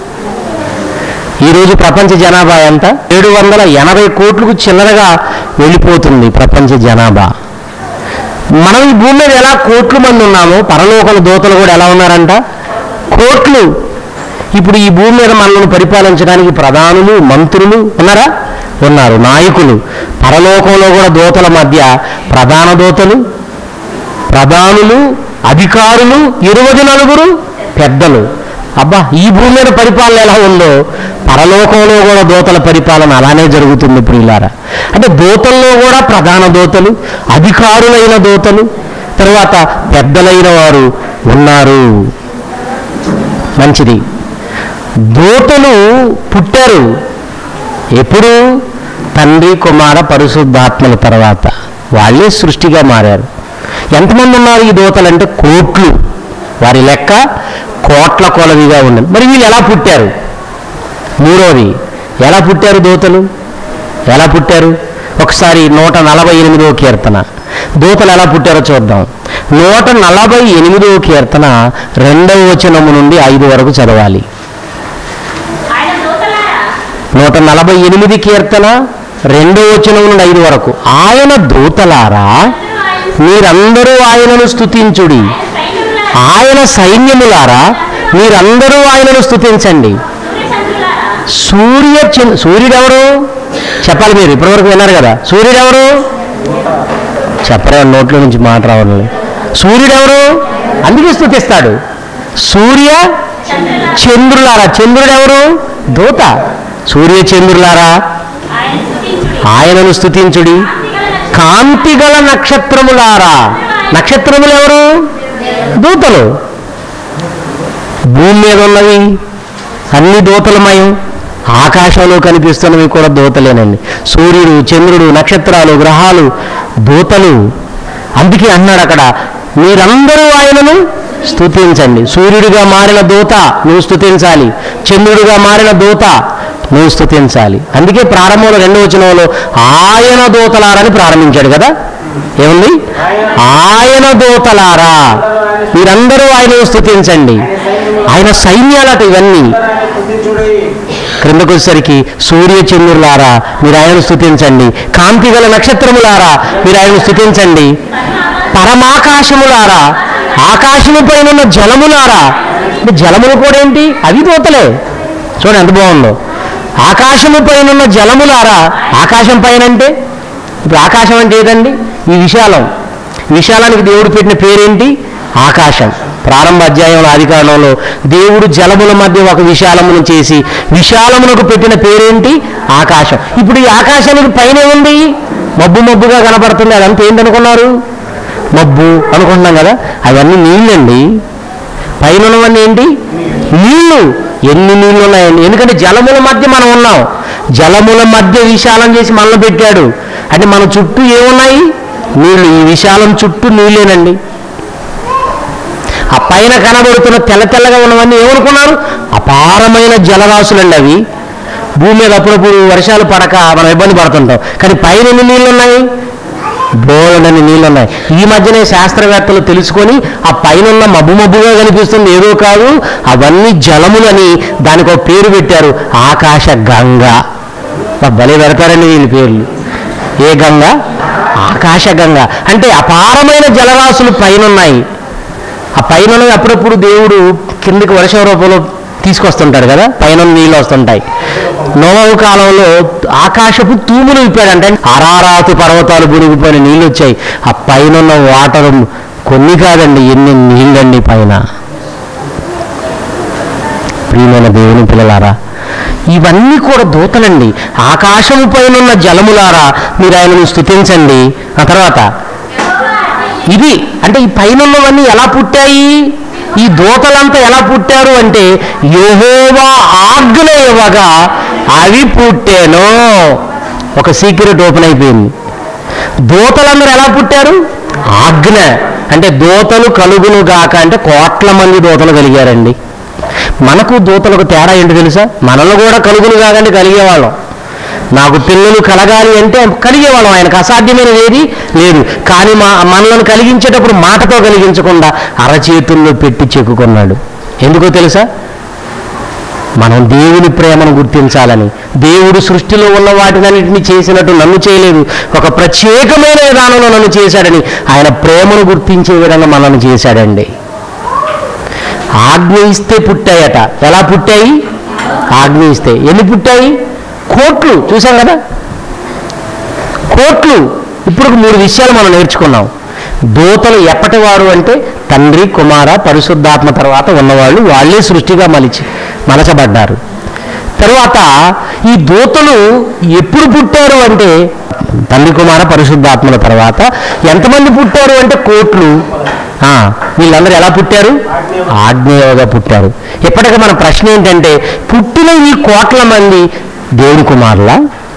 ఈరోజు ప్రపంచ జనాభా ఎంత ఏడు వందల ఎనభై కోట్లకు చిల్లరగా వెళ్ళిపోతుంది ప్రపంచ జనాభా మనం ఈ భూమి మీద ఎలా కోట్ల మంది ఉన్నామో పరలోకల దూతలు కూడా ఎలా ఉన్నారంట కోట్లు ఇప్పుడు ఈ భూమి మీద మనల్ని పరిపాలించడానికి ప్రధానులు మంత్రులు ఉన్నారా ఉన్నారు నాయకులు పరలోకంలో కూడా దూతల మధ్య ప్రధాన దూతలు ప్రధానులు అధికారులు ఇరవై నలుగురు పెద్దలు అబ్బా ఈ భూమి మీద పరిపాలన ఎలా ఉందో పరలోకంలో కూడా దూతల పరిపాలన అలానే జరుగుతుంది ప్రియులారా అంటే దూతల్లో కూడా ప్రధాన దూతలు అధికారులైన దూతలు తర్వాత పెద్దలైన వారు ఉన్నారు మంచిది దూతలు పుట్టారు ఎప్పుడు తండ్రి కుమార పరిశుద్ధాత్మల తర్వాత వాళ్ళే సృష్టిగా మారారు ఎంతమంది ఉన్నారు ఈ దూతలు అంటే కోట్లు వారి లెక్క కోట్ల కొలవిగా ఉన్నది మరి వీళ్ళు ఎలా పుట్టారు మూడోది ఎలా పుట్టారు దూతలు ఎలా పుట్టారు ఒకసారి నూట నలభై ఎనిమిదో కీర్తన దూతలు ఎలా పుట్టారో చూద్దాం నూట నలభై ఎనిమిదో కీర్తన రెండవ వచనము నుండి ఐదు వరకు చదవాలి ఆయన దూతలారా నూట నలభై ఎనిమిది కీర్తన రెండో వచనం నుండి ఐదు వరకు ఆయన దూతలారా మీరందరూ ఆయనను స్తుతించుడి సైన్యములారా ఆయన సైన్యములారా మీరందరూ ఆయనను స్తుతించండి సూర్యచంద్రులారా సూర్య చంద్ర సూర్యుడెవరు చెప్పాలి మీరు ఇప్పటివరకు విన్నారు కదా సూర్యుడెవరు చెప్పరా నోట్లో నుంచి మాట రావడం లేదు. సూర్యుడెవరు అందుకే స్థుతిస్తాడు సూర్య చంద్రులారా చంద్రుడెవరు దూత సూర్య చంద్రులారా ఆయన స్తుతించుడి ఆయనను స్థుతించుడి కాంతి గల నక్షత్రములారా నక్షత్రములు ఎవరు దూతలు భూమి మీద ఉన్నవి అన్ని దూతలమయం ఆకాశంలో కనిపిస్తున్నవి కూడా దూతలేనండి సూర్యుడు చంద్రుడు నక్షత్రాలు గ్రహాలు దూతలు అందుకే అన్నాడు అక్కడ మీరందరూ ఆయనను స్తుతించండి సూర్యుడిగా మారిన దూత నువ్వు స్తుతించాలి చంద్రుడిగా మారిన దూత నువ్వు స్తుతించాలి అందుకే ప్రారంభంలో రెండో వచనంలో ఆయన దూతలారని ప్రారంభించాడు కదా ఏముంది ఆయన దూతలారా మీరందరూ ఆయనను స్తుతించండి ఆయన సైన్యాలట ఇవన్నీ క్రిందకు వచ్చేసరికి సూర్య చంద్రులారా మీరు ఆయనను స్థుతించండి కాంతి గల నక్షత్రములారా మీరు ఆయనను స్థుతించండి పరమాకాశములారా ఆకాశము పైన ఉన్న జలములారా అంటే జలములు కూడా ఏంటి అవి దూతలే చూడండి ఎంత బాగుందో ఆకాశము పైన ఉన్న జలములారా ఆకాశం పైన అంటే ఇప్పుడు ఆకాశం అంటే ఏదండి ఈ విశాలం విశాలానికి దేవుడు పెట్టిన పేరేంటి ఆకాశం ప్రారంభ అధ్యాయంలో ఆదికాండంలో దేవుడు జలముల మధ్య ఒక విశాలమును చేసి విశాలమునకు పెట్టిన పేరేంటి ఆకాశం ఇప్పుడు ఈ ఆకాశానికి పైన ఉంది మబ్బు మబ్బుగా కనబడుతుంది అదంతా ఏంటనుకున్నారు మబ్బు అనుకుంటున్నాం కదా అవన్నీ నీళ్ళండి పైన ఉన్నవన్నీ ఏంటి నీళ్లు ఎన్ని నీళ్లు ఉన్నాయండి ఎందుకంటే జలముల మధ్య మనం ఉన్నాం జలముల మధ్య విశాలం చేసి మనల్ని పెట్టాడు అంటే మన చుట్టూ ఏమున్నాయి నీళ్లు ఈ విశాలం చుట్టూ నీళ్ళేనండి ఆ పైన కనబడుతున్న తెల్ల తెల్లగా ఉన్నవన్నీ ఏమనుకున్నారు అపారమైన జలరాశులండి అవి భూమి మీద అప్పుడప్పుడు వర్షాలు పడక మనం ఇబ్బంది పడుతుంటాం కానీ పైన ఎన్ని నీళ్ళు ఉన్నాయి బోలెడని నీళ్ళు ఉన్నాయి ఈ మధ్యనే శాస్త్రవేత్తలు తెలుసుకొని ఆ పైన ఉన్న మబ్బు మబ్బుగా కనిపిస్తుంది ఏదో కాదు అవన్నీ జలములని దానికి ఒక పేరు పెట్టారు ఆకాశ గంగ అబ్బా, భలే పెడతారండి వీళ్ళ పేర్లు ఏ గంగ ఆకాశ గంగ అంటే అపారమైన జలరాశులు పైన ఉన్నాయి ఆ పైన ఉన్నవి అప్పుడప్పుడు దేవుడు కిందకి వర్షం రూపంలో తీసుకొస్తుంటాడు కదా పైన నీళ్ళు వస్తుంటాయి నోవవు కాలంలో ఆకాశపు తూములు విప్పాడంటే అరారాతు పర్వతాలు బురిగిపోయిన నీళ్ళు వచ్చాయి ఆ పైన ఉన్న వాటర్ కొన్ని కాదండి ఎన్ని నీళ్ళండి పైన ప్రియమైన దేవుని పిల్లలారా ఇవన్నీ కూడా దూతలండి ఆకాశము పైన ఉన్న జలములారా మీరు ఆయనను స్థుతించండి ఆ తర్వాత ఇది అంటే ఈ పైన ఉన్నవన్నీ ఎలా పుట్టాయి ఈ దూతలంతా ఎలా పుట్టారు అంటే యెహోవా ఆజ్ఞ ఇవ్వగా అవి పుట్టేను ఒక సీక్రెట్ ఓపెన్ అయిపోయింది దూతలందరూ ఎలా పుట్టారు ఆజ్ఞ అంటే దూతలు కలుగును గాక అంటే కోట్ల మంది దూతలు కలిగారండి మనకు దూతలకు తేడా ఏంటి తెలుసా మనల్ని కూడా కలుగును కాకంటే కలిగేవాళ్ళం నాకు పిల్లలు కలగాలి అంటే కలిగేవాళ్ళం ఆయనకు అసాధ్యమైనది ఏది లేదు కానీ మా మనల్ని కలిగించేటప్పుడు మాటతో కలిగించకుండా అరచేతుల్లో పెట్టి చెక్కుకున్నాడు ఎందుకో తెలుసా మనం దేవుని ప్రేమను గుర్తించాలని దేవుడు సృష్టిలో ఉన్న వాటినన్నింటినీ చేసినట్టు నన్ను చేయలేదు ఒక ప్రత్యేకమైన విధానంలో నన్ను చేశాడని ఆయన ప్రేమను గుర్తించే విధంగా మనల్ని చేశాడండి ఆజ్ఞ ఇస్తే పుట్టాయట ఎలా పుట్టాయి ఆజ్ఞ ఇస్తే ఎన్ని పుట్టాయి కోట్లు చూసాం కదా కోట్లు ఇప్పుడు ఒక మూడు విషయాలు మనం నేర్చుకున్నాం దూతలు ఎప్పటి వారు అంటే తండ్రి కుమార పరిశుద్ధాత్మ తర్వాత ఉన్నవాళ్ళు వాళ్ళే సృష్టిగా మలిచి మలచబడ్డారు తర్వాత ఈ దూతలు ఎప్పుడు పుట్టారు అంటే తండ్రి కుమార పరిశుద్ధాత్మల తర్వాత ఎంతమంది పుట్టారు అంటే కోట్లు ఆ, వీళ్ళందరూ ఎలా పుట్టారు ఆజ్ఞేయగా పుట్టారు ఇప్పటికీ మన ప్రశ్న ఏంటంటే పుట్టిన ఈ కోట్ల మంది దేవుని కుమారులా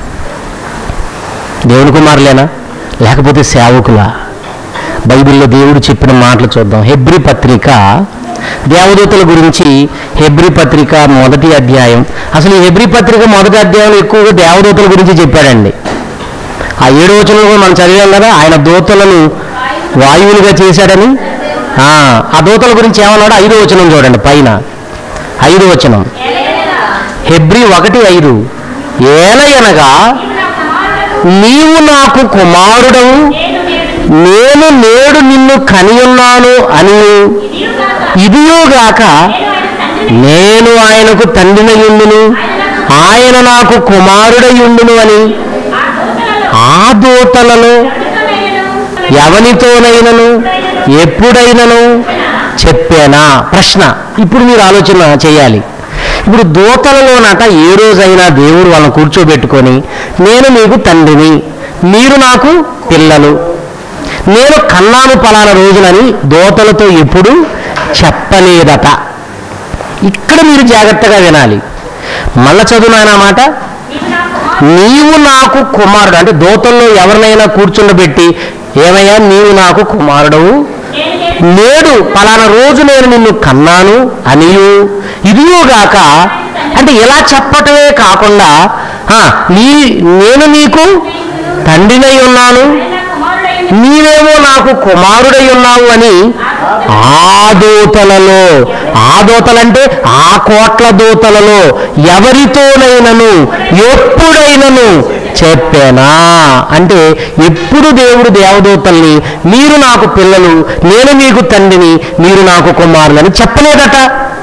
దేవుని కుమారులేనా లేకపోతే సేవకులా బైబిల్లో దేవుడు చెప్పిన మాటలు చూద్దాం హెబ్రి పత్రిక దేవదూతల గురించి హెబ్రి పత్రిక మొదటి అధ్యాయం అసలు ఈ హెబ్రి పత్రిక మొదటి అధ్యాయంలో ఎక్కువగా దేవదూతల గురించి చెప్పాడండి ఆ ఏడు వచనంలో కూడా మనం చదివాం కదా ఆయన దూతలను వాయువులుగా చేశాడని ఆ, ఆ దూతల గురించి ఏమన్నాడు ఐదో వచనం చూడండి పైన ఐదో వచనం హెబ్రి ఒకటి ఐదు ఏలయనగా నీవు నాకు కుమారుడవు నేను నేడు నిన్ను కనియున్నాను అని ఇదియోగాక నేను ఆయనకు తండ్రినయుండును ఆయన నాకు కుమారుడయుండును అని ఆ దూతలలో ఎవనితోనైనను ఎప్పుడైనను చెప్పానా ప్రశ్న ఇప్పుడు మీరు ఆలోచన చేయాలి ఇప్పుడు దూతలలోనట ఏ రోజైనా దేవుడు వాళ్ళని కూర్చోబెట్టుకొని నేను మీకు తండ్రిని మీరు నాకు పిల్లలు నేను కన్నాను పలానా రోజునని దోతలతో ఎప్పుడు చెప్పలేదట ఇక్కడ మీరు జాగ్రత్తగా వినాలి మళ్ళా చదువునాయన మాట నీవు నాకు కుమారుడు అంటే దోతల్లో ఎవరినైనా కూర్చుండబెట్టి ఏమయ్యా నీవు నాకు కుమారుడవు నేడు పలానా రోజు నేను నిన్ను కన్నాను అనియు ఇదియోగాక అంటే ఇలా చెప్పటమే కాకుండా ఆ, నీ నేను నీకు తండ్రినై ఉన్నాను నీవేమో నాకు కుమారుడై ఉన్నావు అని ఆ దూతలలో ఆ దూతలంటే ఆ కోట్ల దూతలలో ఎవరితోనైనను ఎప్పుడైనను చెప్పానా అంటే ఎప్పుడు దేవుడు దేవదూతల్ని మీరు నాకు పిల్లలు నేను మీకు తండ్రిని మీరు నాకు కుమారులని చెప్పలేదట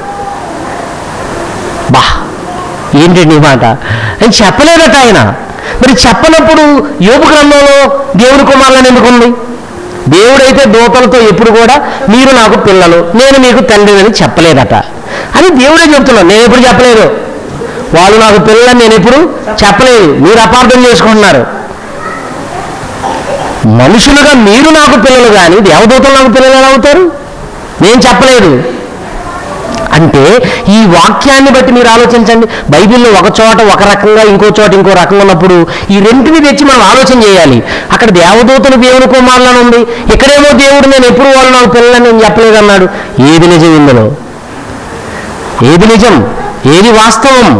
బా ఏంటండి ఈ మాట అని చెప్పలేదట ఆయన మరి చెప్పనప్పుడు యోపు గ్రంథంలో దేవుని కుమారులను ఎందుకుంది దేవుడైతే దూతలతో ఎప్పుడు కూడా మీరు నాకు పిల్లలు నేను మీకు తండ్రిని అని చెప్పలేదట అని దేవుడే చెప్తున్నాను నేను ఎప్పుడు చెప్పలేదు వాళ్ళు నాకు పిల్లలని నేను ఎప్పుడు చెప్పలేదు మీరు అపార్థం చేసుకుంటున్నారు మనుషులుగా మీరు నాకు పిల్లలు కానీ దేవదూతలు నాకు పిల్లలు ఎలా అవుతారు నేను చెప్పలేదు అంటే ఈ వాక్యాన్ని బట్టి మీరు ఆలోచించండి బైబిల్లో ఒక చోట ఒక రకంగా ఇంకో చోట ఇంకో రకంగా ఉన్నప్పుడు ఈ రెంటిని తెచ్చి మనం ఆలోచన చేయాలి అక్కడ దేవదూతలు దేవుని కుమారులను ఉంది ఇక్కడేమో దేవుడు నేను ఎప్పుడు వాళ్ళు నాకు పిల్లలని నేను చెప్పలేదు అన్నాడు ఏది నిజం ఇందులో ఏది నిజం ఏది వాస్తవం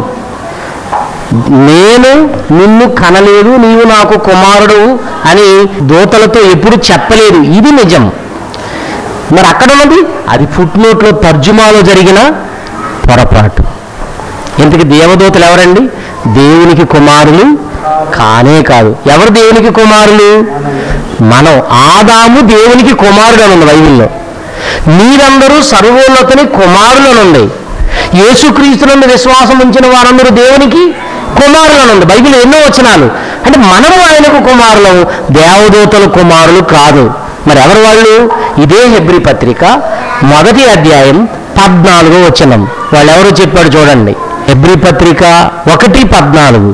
నేను నిన్ను కనలేదు నీవు నాకు కుమారుడు అని దూతలతో ఎప్పుడు చెప్పలేదు ఇది నిజం మరి అక్కడ ఉన్నది అది ఫుట్ నోట్లో తర్జుమాలో జరిగిన పొరపాటు ఇంతకి దేవదూతలు ఎవరండి దేవునికి కుమారులు కానే కాదు ఎవరు దేవునికి కుమారులు మనం ఆదాము దేవునికి కుమారుడు అని ఉంది బైబిల్లో మీరందరూ సర్వోన్నతుని కుమారులు అని ఉంది యేసుక్రీస్తునందు విశ్వాసం ఉంచిన వారందరూ దేవునికి కుమారులు అని ఉంది బైబిల్ ఎన్నో వచనాలు అంటే మనము ఆయనకు కుమారులం దేవదూతల కుమారులు కాదు మరి ఎవరు వాళ్ళు ఇదే హెబ్రి పత్రిక మొదటి అధ్యాయం పద్నాలుగో వచనం వాళ్ళు ఎవరు చెప్పాడు చూడండి హెబ్రి పత్రిక ఒకటి పద్నాలుగు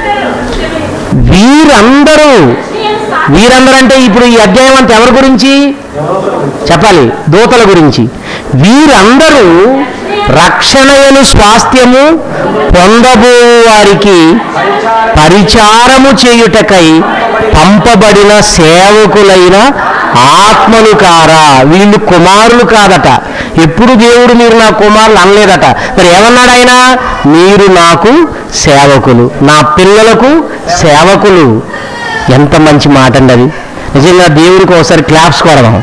వీరందరూ వీరందరూ వీరందరూ అంటే ఇప్పుడు ఈ అధ్యాయం అంతా ఎవరి గురించి చెప్పాలి దూతల గురించి వీరందరూ రక్షణయను స్వాస్థ్యము పొందబో వారికి పరిచారము చేయుటకై పంపబడిన సేవకులైన ఆత్మలు కారా వీళ్ళు కుమారులు కాదట ఎప్పుడు దేవుడు మీరు నా కుమారులు అనలేదట మరి ఏమన్నాడు ఆయన మీరు నాకు సేవకులు నా పిల్లలకు సేవకులు ఎంత మంచి మాట అండి అది నిజంగా దేవుడికి ఒకసారి క్లాప్స్ కొడదాం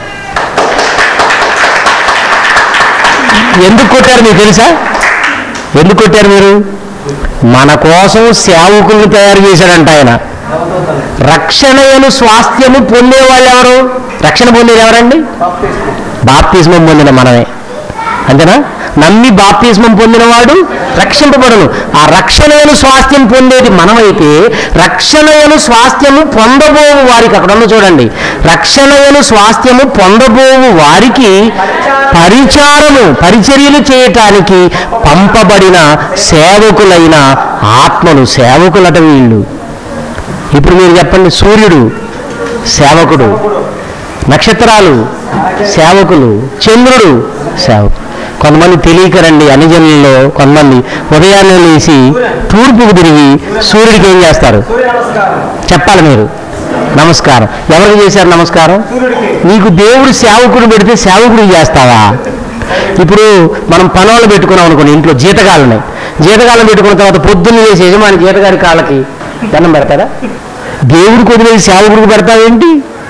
ఎందుకు కొట్టారు మీకు తెలుసా ఎందుకు కొట్టారు మీరు మన కోసం సేవకుల్ని తయారు చేశాడంట ఆయన రక్షణయను స్వాస్థ్యము పొందేవాళ్ళు ఎవరు రక్షణ పొందేది ఎవరండి బాప్తిస్మం పొందిన మనమే అంతేనా నమ్మి బాప్తిస్మం పొందినవాడు రక్షింపబడను ఆ రక్షణయను స్వాస్థ్యం పొందేది మనమైతే రక్షణయను స్వాస్థ్యము పొందబోవు వారికి అక్కడ ఉన్న చూడండి రక్షణయను స్వాస్థ్యము పొందబోవు వారికి పరిచారము పరిచర్యలు చేయటానికి పంపబడిన సేవకులైన ఆత్మలు సేవకులట వీళ్ళు ఇప్పుడు మీరు చెప్పండి సూర్యుడు సేవకుడు నక్షత్రాలు సేవకులు చంద్రుడు సేవకుడు కొంతమంది తెలియకరండి అన్ని జనులలో కొంతమంది ఉదయాన్నే లేచి తూర్పుకు తిరిగి సూర్యుడికి ఏం చేస్తారు చెప్పాలి మీరు నమస్కారం ఎవరికి చేశారు నమస్కారం నీకు దేవుడు సేవకుడు పెడితే సేవకుడు చేస్తావా ఇప్పుడు మనం పనులు పెట్టుకున్నాం అనుకోండి ఇంట్లో జీతగాళ్ళని జీతగాళ్ళని పెట్టుకున్న తర్వాత పొద్దున్న చేసి యజమాని జీతగారి కాళ్ళకి దండం పెడతారా దేవుడికి వదిలేసి సేవకుడికి పెడతావేంటి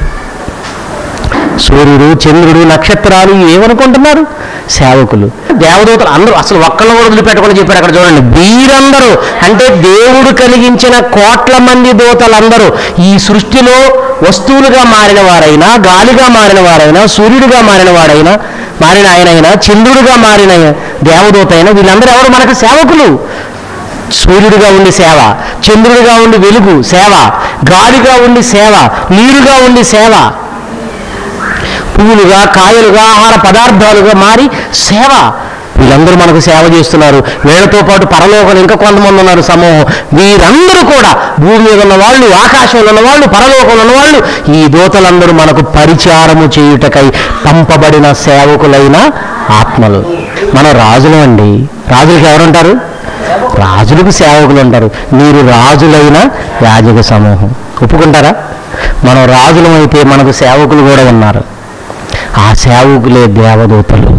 సూర్యుడు చంద్రుడు నక్షత్రాలు ఏమనుకుంటున్నారు సేవకులు దేవదూతలు అందరూ అసలు ఒక్కళ్ళు కూడా వదిలిపెట్టకుండా చెప్పారు అక్కడ చూడండి వీరందరూ అంటే దేవుడు కలిగించిన కోట్ల మంది దూతలందరూ ఈ సృష్టిలో వస్తువులుగా మారిన వారైనా గాలిగా మారిన వారైనా సూర్యుడిగా మారిన వాడైనా మారిన ఆయనైనా చంద్రుడిగా మారిన దేవదూత అయినా వీళ్ళందరూ ఎవరు మనకు సేవకులు సూర్యుడిగా ఉండి సేవ చంద్రుడిగా ఉండి వెలుగు సేవ గాలిగా ఉండి సేవ నీరుగా ఉండి సేవ పువ్వులుగా కాయలుగా ఆహార పదార్థాలుగా మారి సేవ వీళ్ళందరూ మనకు సేవ చేస్తున్నారు వీళ్ళతో పాటు పరలోకం ఇంకా కొంతమంది ఉన్నారు సమూహం వీరందరూ కూడా భూమి మీద ఉన్న వాళ్ళు ఆకాశంలో ఉన్న వాళ్ళు పరలోకంలో ఉన్న వాళ్ళు ఈ దూతలందరూ మనకు పరిచారము చేయుటకై పంపబడిన సేవకులైన ఆత్మలు మన రాజులు అండి రాజులకు ఎవరుంటారు రాజులకు సేవకులు ఉంటారు మీరు రాజులైన యాజక సమూహం ఒప్పుకుంటారా మనం రాజులమైతే మనకు సేవకులు కూడా ఉన్నారు ఆ సేవకులే దేవదూతలు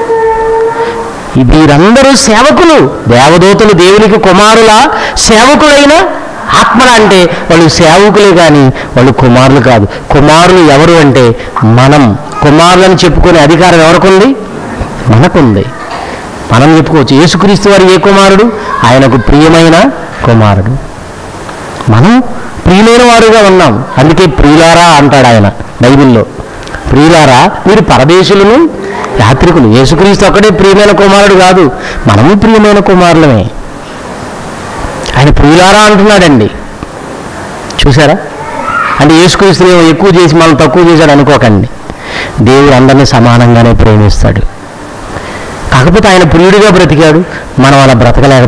ఈ వీరందరూ సేవకులు దేవదూతలు దేవునికి కుమారుల సేవకులైన ఆత్మల అంటే వాళ్ళు సేవకులే కానీ వాళ్ళు కుమారులు కాదు కుమారులు ఎవరు అంటే మనం కుమారులని చెప్పుకునే అధికారం ఎవరికుంది మనకుంది మనం చెప్పుకోవచ్చు యేసుక్రీస్తు వారు ఏ కుమారుడు ఆయనకు ప్రియమైన కుమారుడు మనం ప్రియులైన వారుగా ఉన్నాం అందుకే ప్రియులారా అంటాడు ఆయన బైబిల్లో ప్రియులారా మీరు పరదేశులను యాత్రికులు యేసుక్రీస్తు ఒక్కడే ప్రియమైన కుమారుడు కాదు మనము ప్రియమైన కుమారులమే ఆయన ప్రియులారా అంటున్నాడండి చూసారా అంటే యేసుక్రీస్తుని ఏమో ఎక్కువ చేసి మనం తక్కువ చేశాడు అనుకోకండి దేవుడు అందరినీ సమానంగానే ప్రేమిస్తాడు కాకపోతే ఆయన ప్రియుడిగా బ్రతికాడు మనం అలా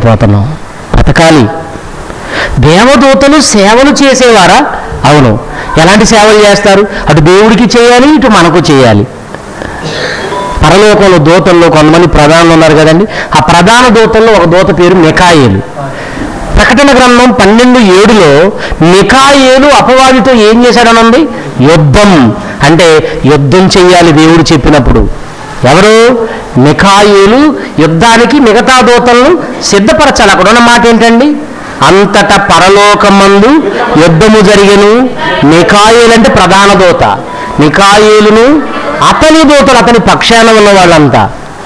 బ్రతకలేకపోతున్నాం బ్రతకాలి దేవదూతలు సేవలు చేసేవారా అవును ఎలాంటి సేవలు చేస్తారు అటు దేవుడికి చేయాలి ఇటు మనకు చేయాలి పరలోకంలో దూతల్లో కొంతమంది ప్రధానులు ఉన్నారు కదండి ఆ ప్రధాన దూతల్లో ఒక దూత పేరు మికాయేలు ప్రకటన గ్రంథం పన్నెండు ఏడులో మికాయేలు అపవాదితో ఏం చేశాడనండి యుద్ధం అంటే యుద్ధం చెయ్యాలి దేవుడు చెప్పినప్పుడు ఎవరు మికాయేలు యుద్ధానికి మిగతా దూతలను సిద్ధపరచాలి అక్కడ ఉన్న మాట ఏంటండి అంతటా పరలోకమందు యుద్ధము జరిగెను మికాయేలు అంటే ప్రధాన దూత మికాయేలును అతని దూతలు అతని పక్షాన ఉన్న వాళ్ళంతా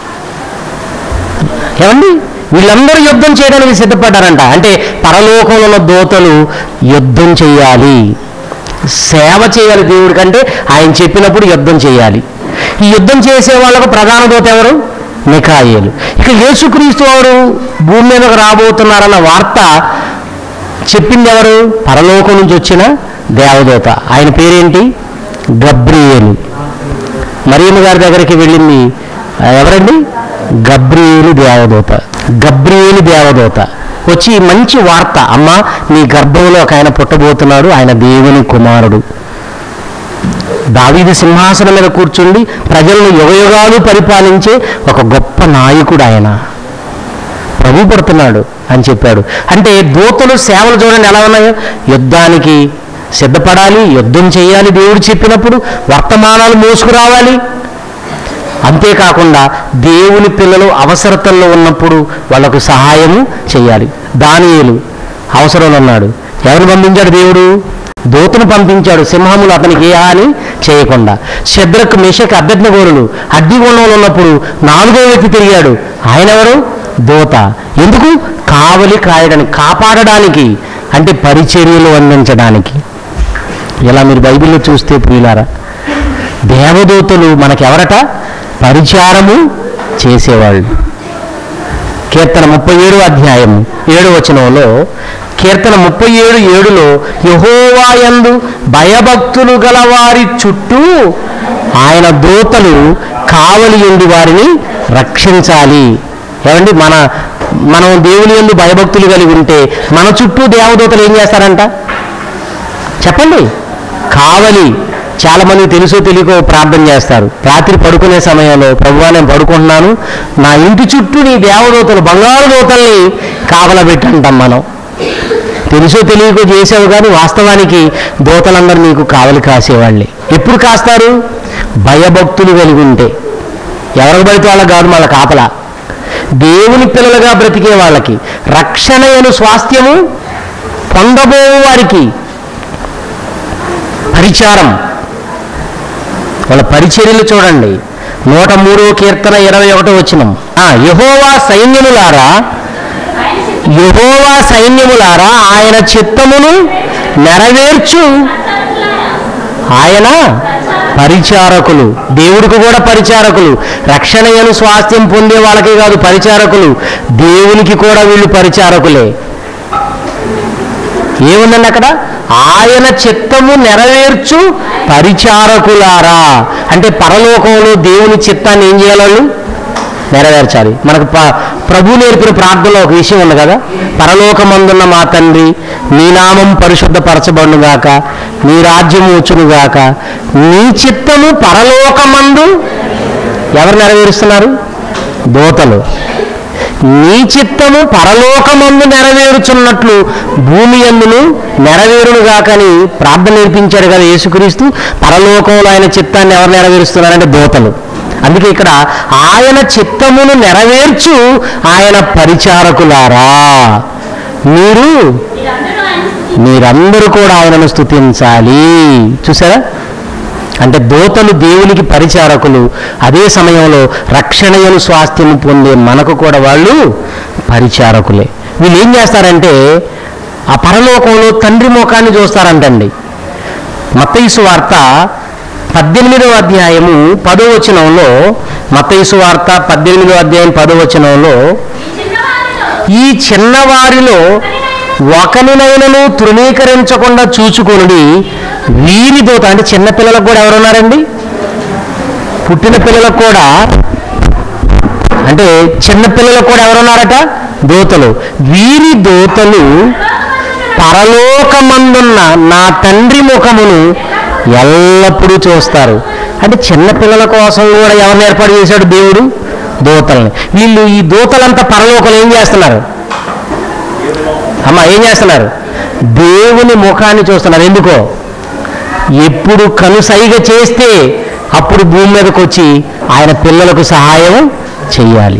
ఏమండి వీళ్ళందరూ యుద్ధం చేయడానికి సిద్ధపడ్డారంట అంటే పరలోకంలో ఉన్న దూతలు యుద్ధం చేయాలి సేవ చేయాలి దేవుడి కంటే ఆయన చెప్పినప్పుడు యుద్ధం చేయాలి ఈ యుద్ధం చేసే వాళ్ళకు ప్రధాన దూత ఎవరు మికాయేలు ఇక యేసుక్రీస్తు ఎవరు భూమి మీదకు రాబోతున్నారన్న వార్త చెప్పింది ఎవరు పరలోకం నుంచి వచ్చిన దేవదూత ఆయన పేరేంటి గబ్రియేలు మరియమ్మ గారి దగ్గరికి వెళ్ళింది ఆ, ఎవరండి గబ్రియేలు దేవదూత గబ్రియేలు దేవదూత వచ్చి ఈ మంచి వార్త అమ్మ నీ గర్భంలో ఒక ఆయన పుట్టబోతున్నాడు ఆయన దేవుని కుమారుడు దావీదు సింహాసనం మీద కూర్చుండి ప్రజలను యుగయుగాలు పరిపాలించే ఒక గొప్ప నాయకుడు ఆయన ప్రభు పడుతున్నాడు అని చెప్పాడు అంటే దూతలు సేవలు చూడండి ఎలా ఉన్నాయో యుద్ధానికి సిద్ధపడాలి యుద్ధం చేయాలి దేవుడు చెప్పినప్పుడు వర్తమానాలు మోసుకురావాలి అంతేకాకుండా దేవుని పిల్లలు అవసరతల్లో ఉన్నప్పుడు వాళ్ళకు సహాయము చేయాలి దానియేలు అవసరంలో ఉన్నాడు ఎవరు పంపించాడు దేవుడు దూతను పంపించాడు సింహములు అతనికి ఏ హాని చేయకుండా శద్రకు మెషక్ అభ్యర్థగోరులు అగ్నిగుణంలో ఉన్నప్పుడు నాలుగో వ్యక్తి తిరిగాడు ఆయన ఎవరు దూత ఎందుకు కావలి కాయడానికి కాపాడడానికి అంటే పరిచర్యలు అందించడానికి ఇలా మీరు బైబిల్లో చూస్తే ప్రియులారా దేవదూతలు మనకెవరట పరిచారము చేసేవాళ్ళు కీర్తన ముప్పై ఏడు అధ్యాయం ఏడు వచనంలో కీర్తన ముప్పై ఏడు ఏడులో యహోవాయందు భయభక్తులు గల వారి చుట్టూ ఆయన దూతలు కావలి ఉండి వారిని రక్షించాలి ఏమండి మన మనం దేవుని ఎందు భయభక్తులు కలిగి ఉంటే మన చుట్టూ దేవదూతలు ఏం చేస్తారంట చెప్పండి కావలి చాలా మంది తెలుసో తెలియకో ప్రార్థన చేస్తారు రాత్రి పడుకునే సమయంలో ప్రభువా నేను పడుకుంటున్నాను నా ఇంటి చుట్టూ నీ దేవదూతలు బంగారు దూతల్ని కావల పెట్టంటాం మనం తెలుసో తెలియకో చేసావు కానీ వాస్తవానికి దూతలందరూ నీకు కావలి కాసేవాళ్ళే ఎప్పుడు కాస్తారు భయభక్తులు కలిగి ఉంటే ఎవరికి పడితే వాళ్ళకి కాదు మళ్ళీ కాపలా దేవుని పిల్లలుగా బ్రతికే వాళ్ళకి రక్షణ అను స్వాస్థ్యము పొందబో వారికి పరిచారం వాళ్ళ పరిచర్యలు చూడండి నూట మూడో కీర్తన ఇరవై ఒకటో వచ్చినం యహోవా సైన్యములారా ఆయన చిత్తం యహోవా సైన్యములారా ఆయన చిత్తమును నెరవేర్చు పరిచారకులారా, ఆయన పరిచారకులు దేవుడికి కూడా పరిచారకులు రక్షణయను స్వాస్థ్యం పొందే వాళ్ళకే కాదు పరిచారకులు దేవునికి కూడా వీళ్ళు పరిచారకులే ఏముందండి అక్కడ ఆయన చిత్తము నెరవేర్చు పరిచారకులారా అంటే పరలోకంలో దేవుని చిత్తాన్ని ఏం చేయాలి వాళ్ళు నెరవేర్చాలి మనకు ప ప్రభు నేర్పిన ప్రార్థనలో ఒక విషయం ఉంది కదా పరలోకమందున్న మా తండ్రి నీ నామం పరిశుద్ధపరచబడుగాక నీ రాజ్యము వచ్చునుగాక నీ చిత్తము పరలోకమందు ఎవరు నెరవేరుస్తున్నారు దోతలు నీ చిత్తము పరలోకమందు నెరవేరుచున్నట్లు భూమి అందును నెరవేరునుగాకని ప్రార్థన నేర్పించాడు కదా యేసుక్రీస్తు పరలోకంలో ఆయన చిత్తాన్ని ఎవరు నెరవేరుస్తున్నారంటే దోతలు అందుకే ఇక్కడ ఆయన చిత్తమును నెరవేర్చు ఆయన పరిచారకులారా మీరు మీరందరూ ఆయన స్తుతించండి. మీరందరూ కూడా ఆయనను స్తుతించాలి చూసారా అంటే దోతలు దేవునికి పరిచారకులు అదే సమయంలో రక్షణయను స్వాస్థ్యం పొందే మనకు కూడా వాళ్ళు పరిచారకులే వీళ్ళు ఏం చేస్తారంటే ఆ పరలోకంలో తండ్రి ముఖాన్ని చూస్తారంటండి మత్తయిసు వార్త పద్దెనిమిదవ అధ్యాయము పదో వచనంలో మత్తయిసు వార్త పద్దెనిమిదవ అధ్యాయం పదో వచనంలో ఈ చిన్నవారిలో ఈ చిన్నవారిలో ఒకనినైనను తృణీకరించకుండా చూచుకొనుడి వీరి దూత అంటే చిన్న పిల్లలకు కూడా ఎవరున్నారండి పుట్టిన పిల్లలకు కూడా అంటే చిన్న పిల్లలకు కూడా ఎవరున్నారట దూతలు వీరి దూతలు పరలోకమందున్న నా తండ్రి ముఖమును ఎల్లప్పుడూ చూస్తారు అంటే చిన్న పిల్లల కోసం కూడా ఎవరిని ఏర్పాటు చేశాడు దేవుడు దూతల్ని వీళ్ళు ఈ దూతలంతా పరలోకలు ఏం చేస్తున్నారు అమ్మ ఏం చేస్తున్నారు దేవుని ముఖాన్ని చూస్తున్నారు ఎందుకో ఎప్పుడు కనుసైగ చేస్తే అప్పుడు భూమి మీదకి వచ్చి ఆయన పిల్లలకు సహాయం చెయ్యాలి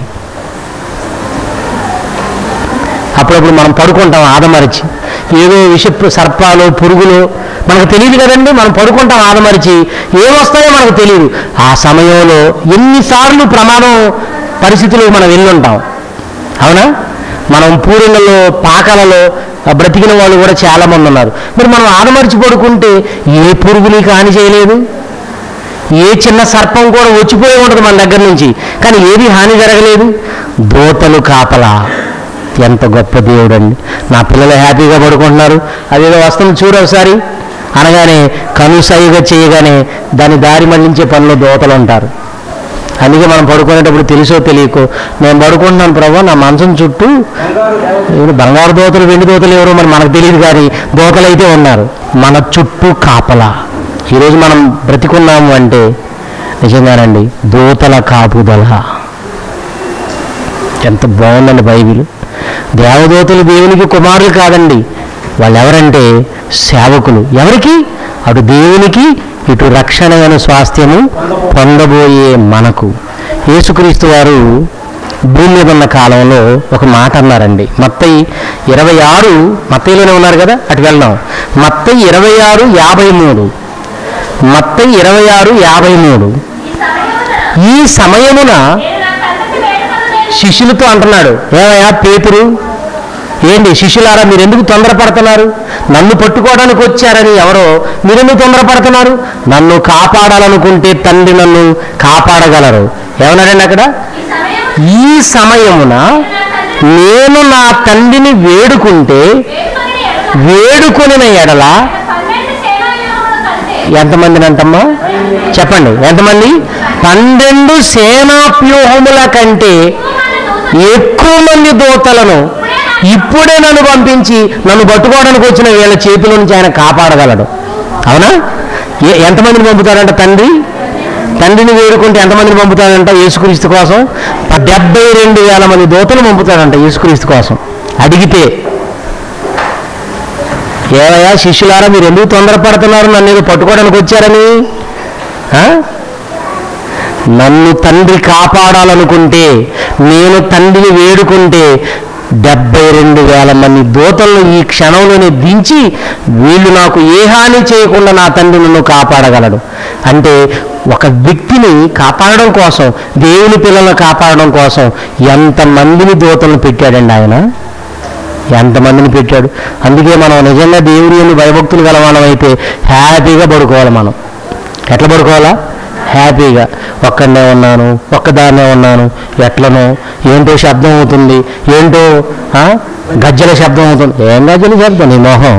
అప్పుడప్పుడు మనం పడుకుంటాం ఆదమరిచి ఏదో విష సర్పాలు పురుగులు మనకు తెలియదు కదండి మనం పడుకుంటాం ఆదమరిచి ఏమొస్తాయో మనకు తెలియదు ఆ సమయంలో ఎన్నిసార్లు ప్రమాదం పరిస్థితులు మనం వెళ్ళి ఉంటాం అవునా మనం పూరిళ్ళలో పాకలలో ఆ బ్రతికిన వాళ్ళు కూడా చాలా మంది ఉన్నారు మరి మనం ఆదమరిచి పడుకుంటే ఏ పురుగు నీకు హాని చేయలేదు ఏ చిన్న సర్పం కూడా వచ్చిపోయి ఉండదు మన దగ్గర నుంచి కానీ ఏది హాని జరగలేదు దోతలు కాపలా ఎంత గొప్ప దేవుడండి నా పిల్లలు హ్యాపీగా పడుకుంటున్నారు అదేదో వస్తుంది చూడు ఒకసారి అనగానే కనుసైగా చేయగానే దాని దారి మళ్లించే పనిలో దోతలు ఉంటారు అందుకే మనం పడుకునేటప్పుడు తెలుసో తెలియకో నేను పడుకుంటున్నాను ప్రభు నా మంచం చుట్టూ ఎవరు బంగారు దోతలు వెండి దోతలు ఎవరో మరి మనకు తెలియదు కానీ దోతలు అయితే ఉన్నారు మన చుట్టూ కాపలా ఈరోజు మనం బ్రతికున్నాము అంటే నిజంగానండి దూతల కాపుదల ఎంత బాగుందండి బైబిల్ దేవదూతలు దేవునికి కుమారులు కాదండి వాళ్ళు ఎవరంటే సేవకులు ఎవరికి అటు దేవునికి ఇటు రక్షణ అనే స్వాస్థ్యము పొందబోయే మనకు యేసుక్రీస్తు వారు భూమి మీద ఉన్న కాలంలో ఒక మాట అన్నారండి మత్తయి ఇరవై ఆరు మత్తయిలోనే ఉన్నారు కదా అటు వెళ్దాం మత్తయి ఇరవై ఆరు యాభై మూడు మత్తయి ఇరవై ఆరు యాభై మూడు ఈ సమయమున ఈ సమయమున నేను నా తండ్రికి వేడుకను నేను శిష్యులతో అంటున్నాడు ఏమయ్యా పేతురు ఏంటి శిష్యులారా మీరు ఎందుకు తొందరపడుతున్నారు నన్ను పట్టుకోవడానికి వచ్చారని ఎవరో మీరెందుకు తొందరపడుతున్నారు నన్ను కాపాడాలనుకుంటే తండ్రి నన్ను కాపాడగలరు ఏమన్నాడండి అక్కడ ఈ సమయము ఈ సమయమున నా తండ్రి నేను నా తండ్రిని వేడుకుంటే వేడుకొని ఎడల వేడుకొనిన ఎడల పన్నెండు సేనాయుధముల కంటే ఎంతమందిని అంటమ్మా చెప్పండి ఎంతమంది పన్నెండు సేనాప్యూహముల కంటే ఎక్కువ మంది దూతలను ఇప్పుడే నన్ను పంపించి నన్ను పట్టుకోవడానికి వచ్చిన వీళ్ళ చేతిలో నుంచి ఆయన కాపాడగలడు అవునా ఏ- ఎంతమందిని పంపుతాడంట తండ్రి తండ్రిని వేడుకుంటే ఎంతమందిని పంపుతాడంట యేసుక్రీస్తు కోసం డెబ్బై రెండు వేల మంది దూతలు పంపుతాడంట యేసుక్రీస్తు కోసం అడిగితే ఏవయ్యా శిష్యులారా మీరు ఎందుకు తొందరపడుతున్నారు నన్ను ఏదో పట్టుకోవడానికి వచ్చారని ఆ? నన్ను తండ్రి కాపాడాలనుకుంటే నేను తండ్రిని వేడుకుంటే డెబ్బై రెండు వేల మంది దూతలను ఈ క్షణంలోనే దించి వీళ్ళు నాకు ఏ హాని చేయకుండా నా తండ్రి నన్ను కాపాడగలడు అంటే ఒక వ్యక్తిని కాపాడడం కోసం దేవుని పిల్లలను కాపాడడం కోసం ఎంతమందిని దూతలను పెట్టాడండి ఆయన ఎంతమందిని పెట్టాడు అందుకే మనం నిజంగా దేవుని ఎందు భయభక్తులు గల వాళ్ళం అయితే హ్యాపీగా పడుకోవాలి మనం ఎట్లా పడుకోవాలా హ్యాపీగా ఒక్కడనే ఉన్నాను ఒక్కదాన్నే ఉన్నాను ఎట్లనో ఏంటో శబ్దం అవుతుంది ఏంటో ఆ? గజ్జల శబ్దం అవుతుంది ఏం గజ్జల శబ్దం నీ మొహం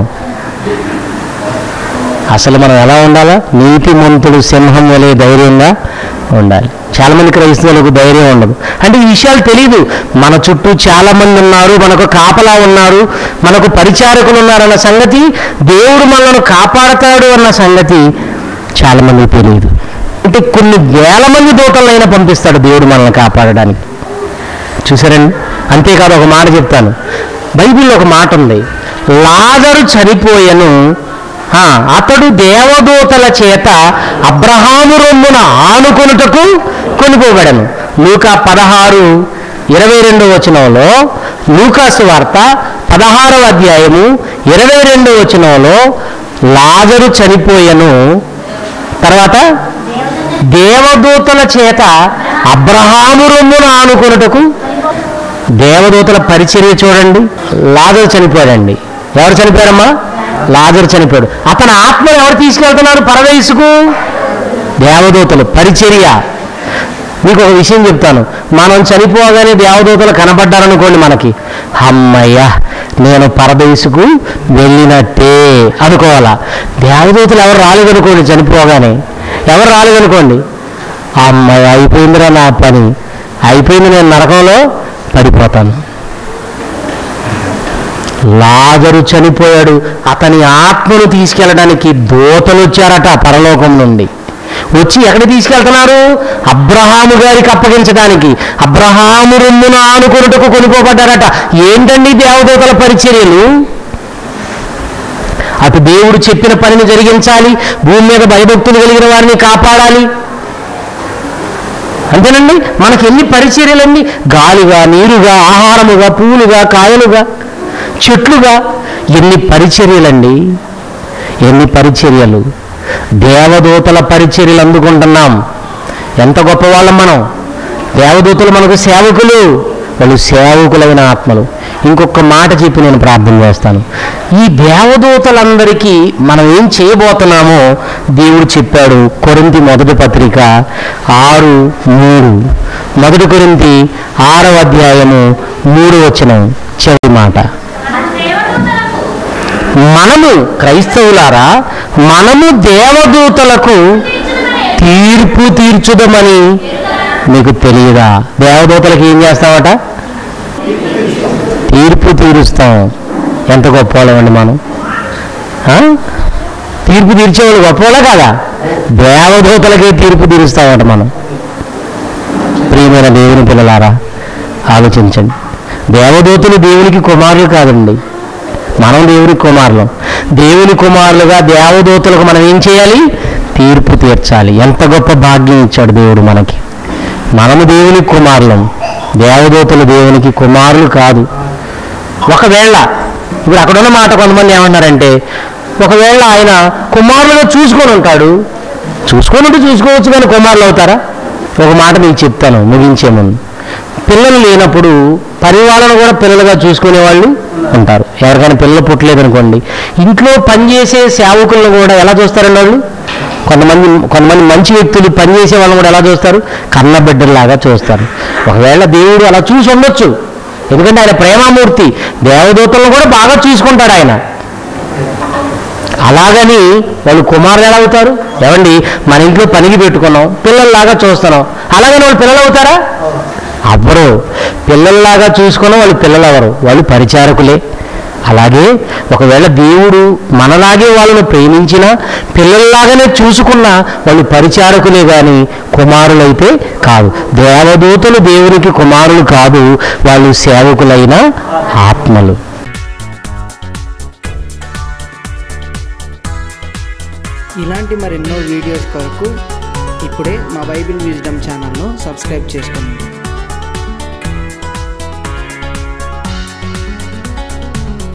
అసలు మనం ఎలా ఉండాలా నీతిమంతుడు సింహం వలె ధైర్యంగా ఉండాలి చాలా మంది క్రైస్తవులకు ధైర్యం ఉండదు అంటే ఈ విషయాలు తెలియదు మన చుట్టూ చాలా మంది ఉన్నారు మనకు కాపలా ఉన్నారు మనకు పరిచారకులు ఉన్నారన్న సంగతి దేవుడు మనల్ని కాపాడతాడు అన్న సంగతి చాలా మందికి తెలియదు అంటే కొన్ని వేల మంది దూతలైనా పంపిస్తాడు దేవుడు మనల్ని కాపాడడానికి చూసారండి అంతేకాదు ఒక మాట చెప్తాను బైబిల్లో ఒక మాట ఉంది లాజరు చనిపోయెను ఆ, అతడు దేవదూతల చేత అబ్రహాము రొమ్మున ఆనుకొనుటకు కొనుకోబడను లూకా పదహారు ఇరవై రెండో వచనంలో లూకాసు వార్త పదహారవ అధ్యాయము ఇరవై రెండో వచనంలో లాజరు చనిపోయెను తర్వాత దేవదూతల చేత అబ్రహాము రొమ్మున ఆనుకొనుటకు దేవదూతల పరిచర్య చూడండి లాజరు చనిపోయాడండి ఎవరు చనిపోయారమ్మా లాజరు చనిపోయాడు అతని ఆత్మను ఎవరు తీసుకెళ్తున్నారు పరదేశుకు దేవదూతలు పరిచర్య మీకు ఒక విషయం చెప్తాను మనం చనిపోగానే దేవదూతలు కనబడ్డారనుకోండి మనకి అమ్మయ్య నేను పరదేశుకు వెళ్ళినట్టే అనుకోవాలా దేవదూతలు ఎవరు రాలేదనుకోండి చనిపోగానే ఎవరు రాలేదనుకోండి అమ్మయ్య అయిపోయిందిరా నా పని అయిపోయింది నేను నరకంలో పడిపోతాను లాజరు చనిపోయాడు అతని ఆత్మను తీసుకెళ్ళడానికి దూతలు వచ్చారట పరలోకం నుండి వచ్చి ఎక్కడ తీసుకెళ్తున్నారు అబ్రహాము గారికి అప్పగించడానికి అబ్రహాము రొమ్మున ఆనుకొనుటకు కొనుకోబడ్డారట ఏంటండి దేవదూతల పరిచర్యలు అటు దేవుడు చెప్పిన పనిని జరిగించాలి భూమి మీద భయభక్తులు కలిగిన వారిని కాపాడాలి అంతేనండి మనకి ఎన్ని పరిచర్యలండి గాలిగా నీరుగా ఆహారముగా పువ్వులుగా కాయలుగా చెట్లుగా ఎన్ని పరిచర్యలండి ఎన్ని పరిచర్యలు దేవదూతల పరిచర్యలు అందుకుంటున్నాం ఎంత గొప్పవాళ్ళం మనం దేవదూతలు మనకు సేవకులు వాళ్ళు సేవకులైన ఆత్మలు ఇంకొక మాట చెప్పి నేను ప్రార్థన చేస్తాను ఈ దేవదూతలందరికీ మనం ఏం చేయబోతున్నామో దేవుడు చెప్పాడు కొరింతి మొదటి పత్రిక ఆరు మూడు మొదటి కొరింతి ఆరవ అధ్యాయము మూడు వచనం చివరి మాట మన దేవదూతలకు మనము క్రైస్తవులారా మనము దేవదూతలకు తీర్చుదమని తీర్పు తీర్చుదమని మీకు తెలియదా దేవదూతలకు ఏం చేస్తామట తీర్పు తీరుస్తాం ఎంత గొప్పవాళ్ళమండి మనం ఆ? తీర్పు తీర్చేవాళ్ళు గొప్పవాళ్ళే కదా దేవదూతలకే తీర్పు తీరుస్తామట మనం ప్రియమైన దేవుని పిల్లలారా ఆలోచించండి దేవదూతలు దేవునికి కుమారులు కాదండి మనం దేవుని కుమారులం దేవుని కుమారులుగా దేవదూతలకు మనం ఏం చేయాలి తీర్పు తీర్చాలి ఎంత గొప్ప భాగ్యం ఇచ్చాడు దేవుడు మనకి మనము దేవుని కుమారులం దేవదూతలు దేవునికి కుమారులు కాదు ఒకవేళ ఇప్పుడు అక్కడ ఉన్న మాట కొంతమంది ఏమన్నారంటే ఒకవేళ ఆయన కుమారులుగా చూసుకొని ఉంటాడు చూసుకొని ఉంటే చూసుకోవచ్చు కానీ కుమారులు అవుతారా ఒక మాట మీకు చెప్తాను ముగించే ముందు పిల్లలు లేనప్పుడు పరివాళ్ళను కూడా పిల్లలుగా చూసుకునే వాళ్ళు ఉంటారు ఎవరికైనా పిల్లలు పుట్టలేదనుకోండి ఇంట్లో పనిచేసే సేవకులను కూడా ఎలా చూస్తారండి వాళ్ళు కొంతమంది కొంతమంది మంచి వ్యక్తులు పనిచేసే వాళ్ళని కూడా ఎలా చూస్తారు కన్న బిడ్డల్లాగా చూస్తారు ఒకవేళ దేవుడు అలా చూసి ఉండొచ్చు ఎందుకంటే ఆయన ప్రేమామూర్తి దేవదూతలను కూడా బాగా చూసుకుంటాడు ఆయన అలాగని వాళ్ళు కుమారులు ఎలా అవుతారు ఏమండి మన ఇంట్లో పనికి పెట్టుకున్నాం పిల్లల్లాగా చూస్తున్నాం అలాగని వాళ్ళు పిల్లలు అవుతారా అవ్వరు పిల్లల్లాగా చూసుకున్న వాళ్ళు పిల్లలు ఎవరు వాళ్ళు పరిచారకులే అలాగే ఒకవేళ దేవుడు మనలాగే వాళ్ళను ప్రేమించినా పిల్లల్లాగానే చూసుకున్నా వాళ్ళు పరిచారకులే కానీ కుమారులైతే కాదు దేవదూతలు దేవునికి కుమారులు కాదు వాళ్ళు సేవకులైన ఆత్మలు ఇలాంటి మరెన్నో వీడియోస్ కొరకు ఇప్పుడే మా బైబిల్ విజ్డమ్ ఛానల్ను సబ్స్క్రైబ్ చేసుకోండి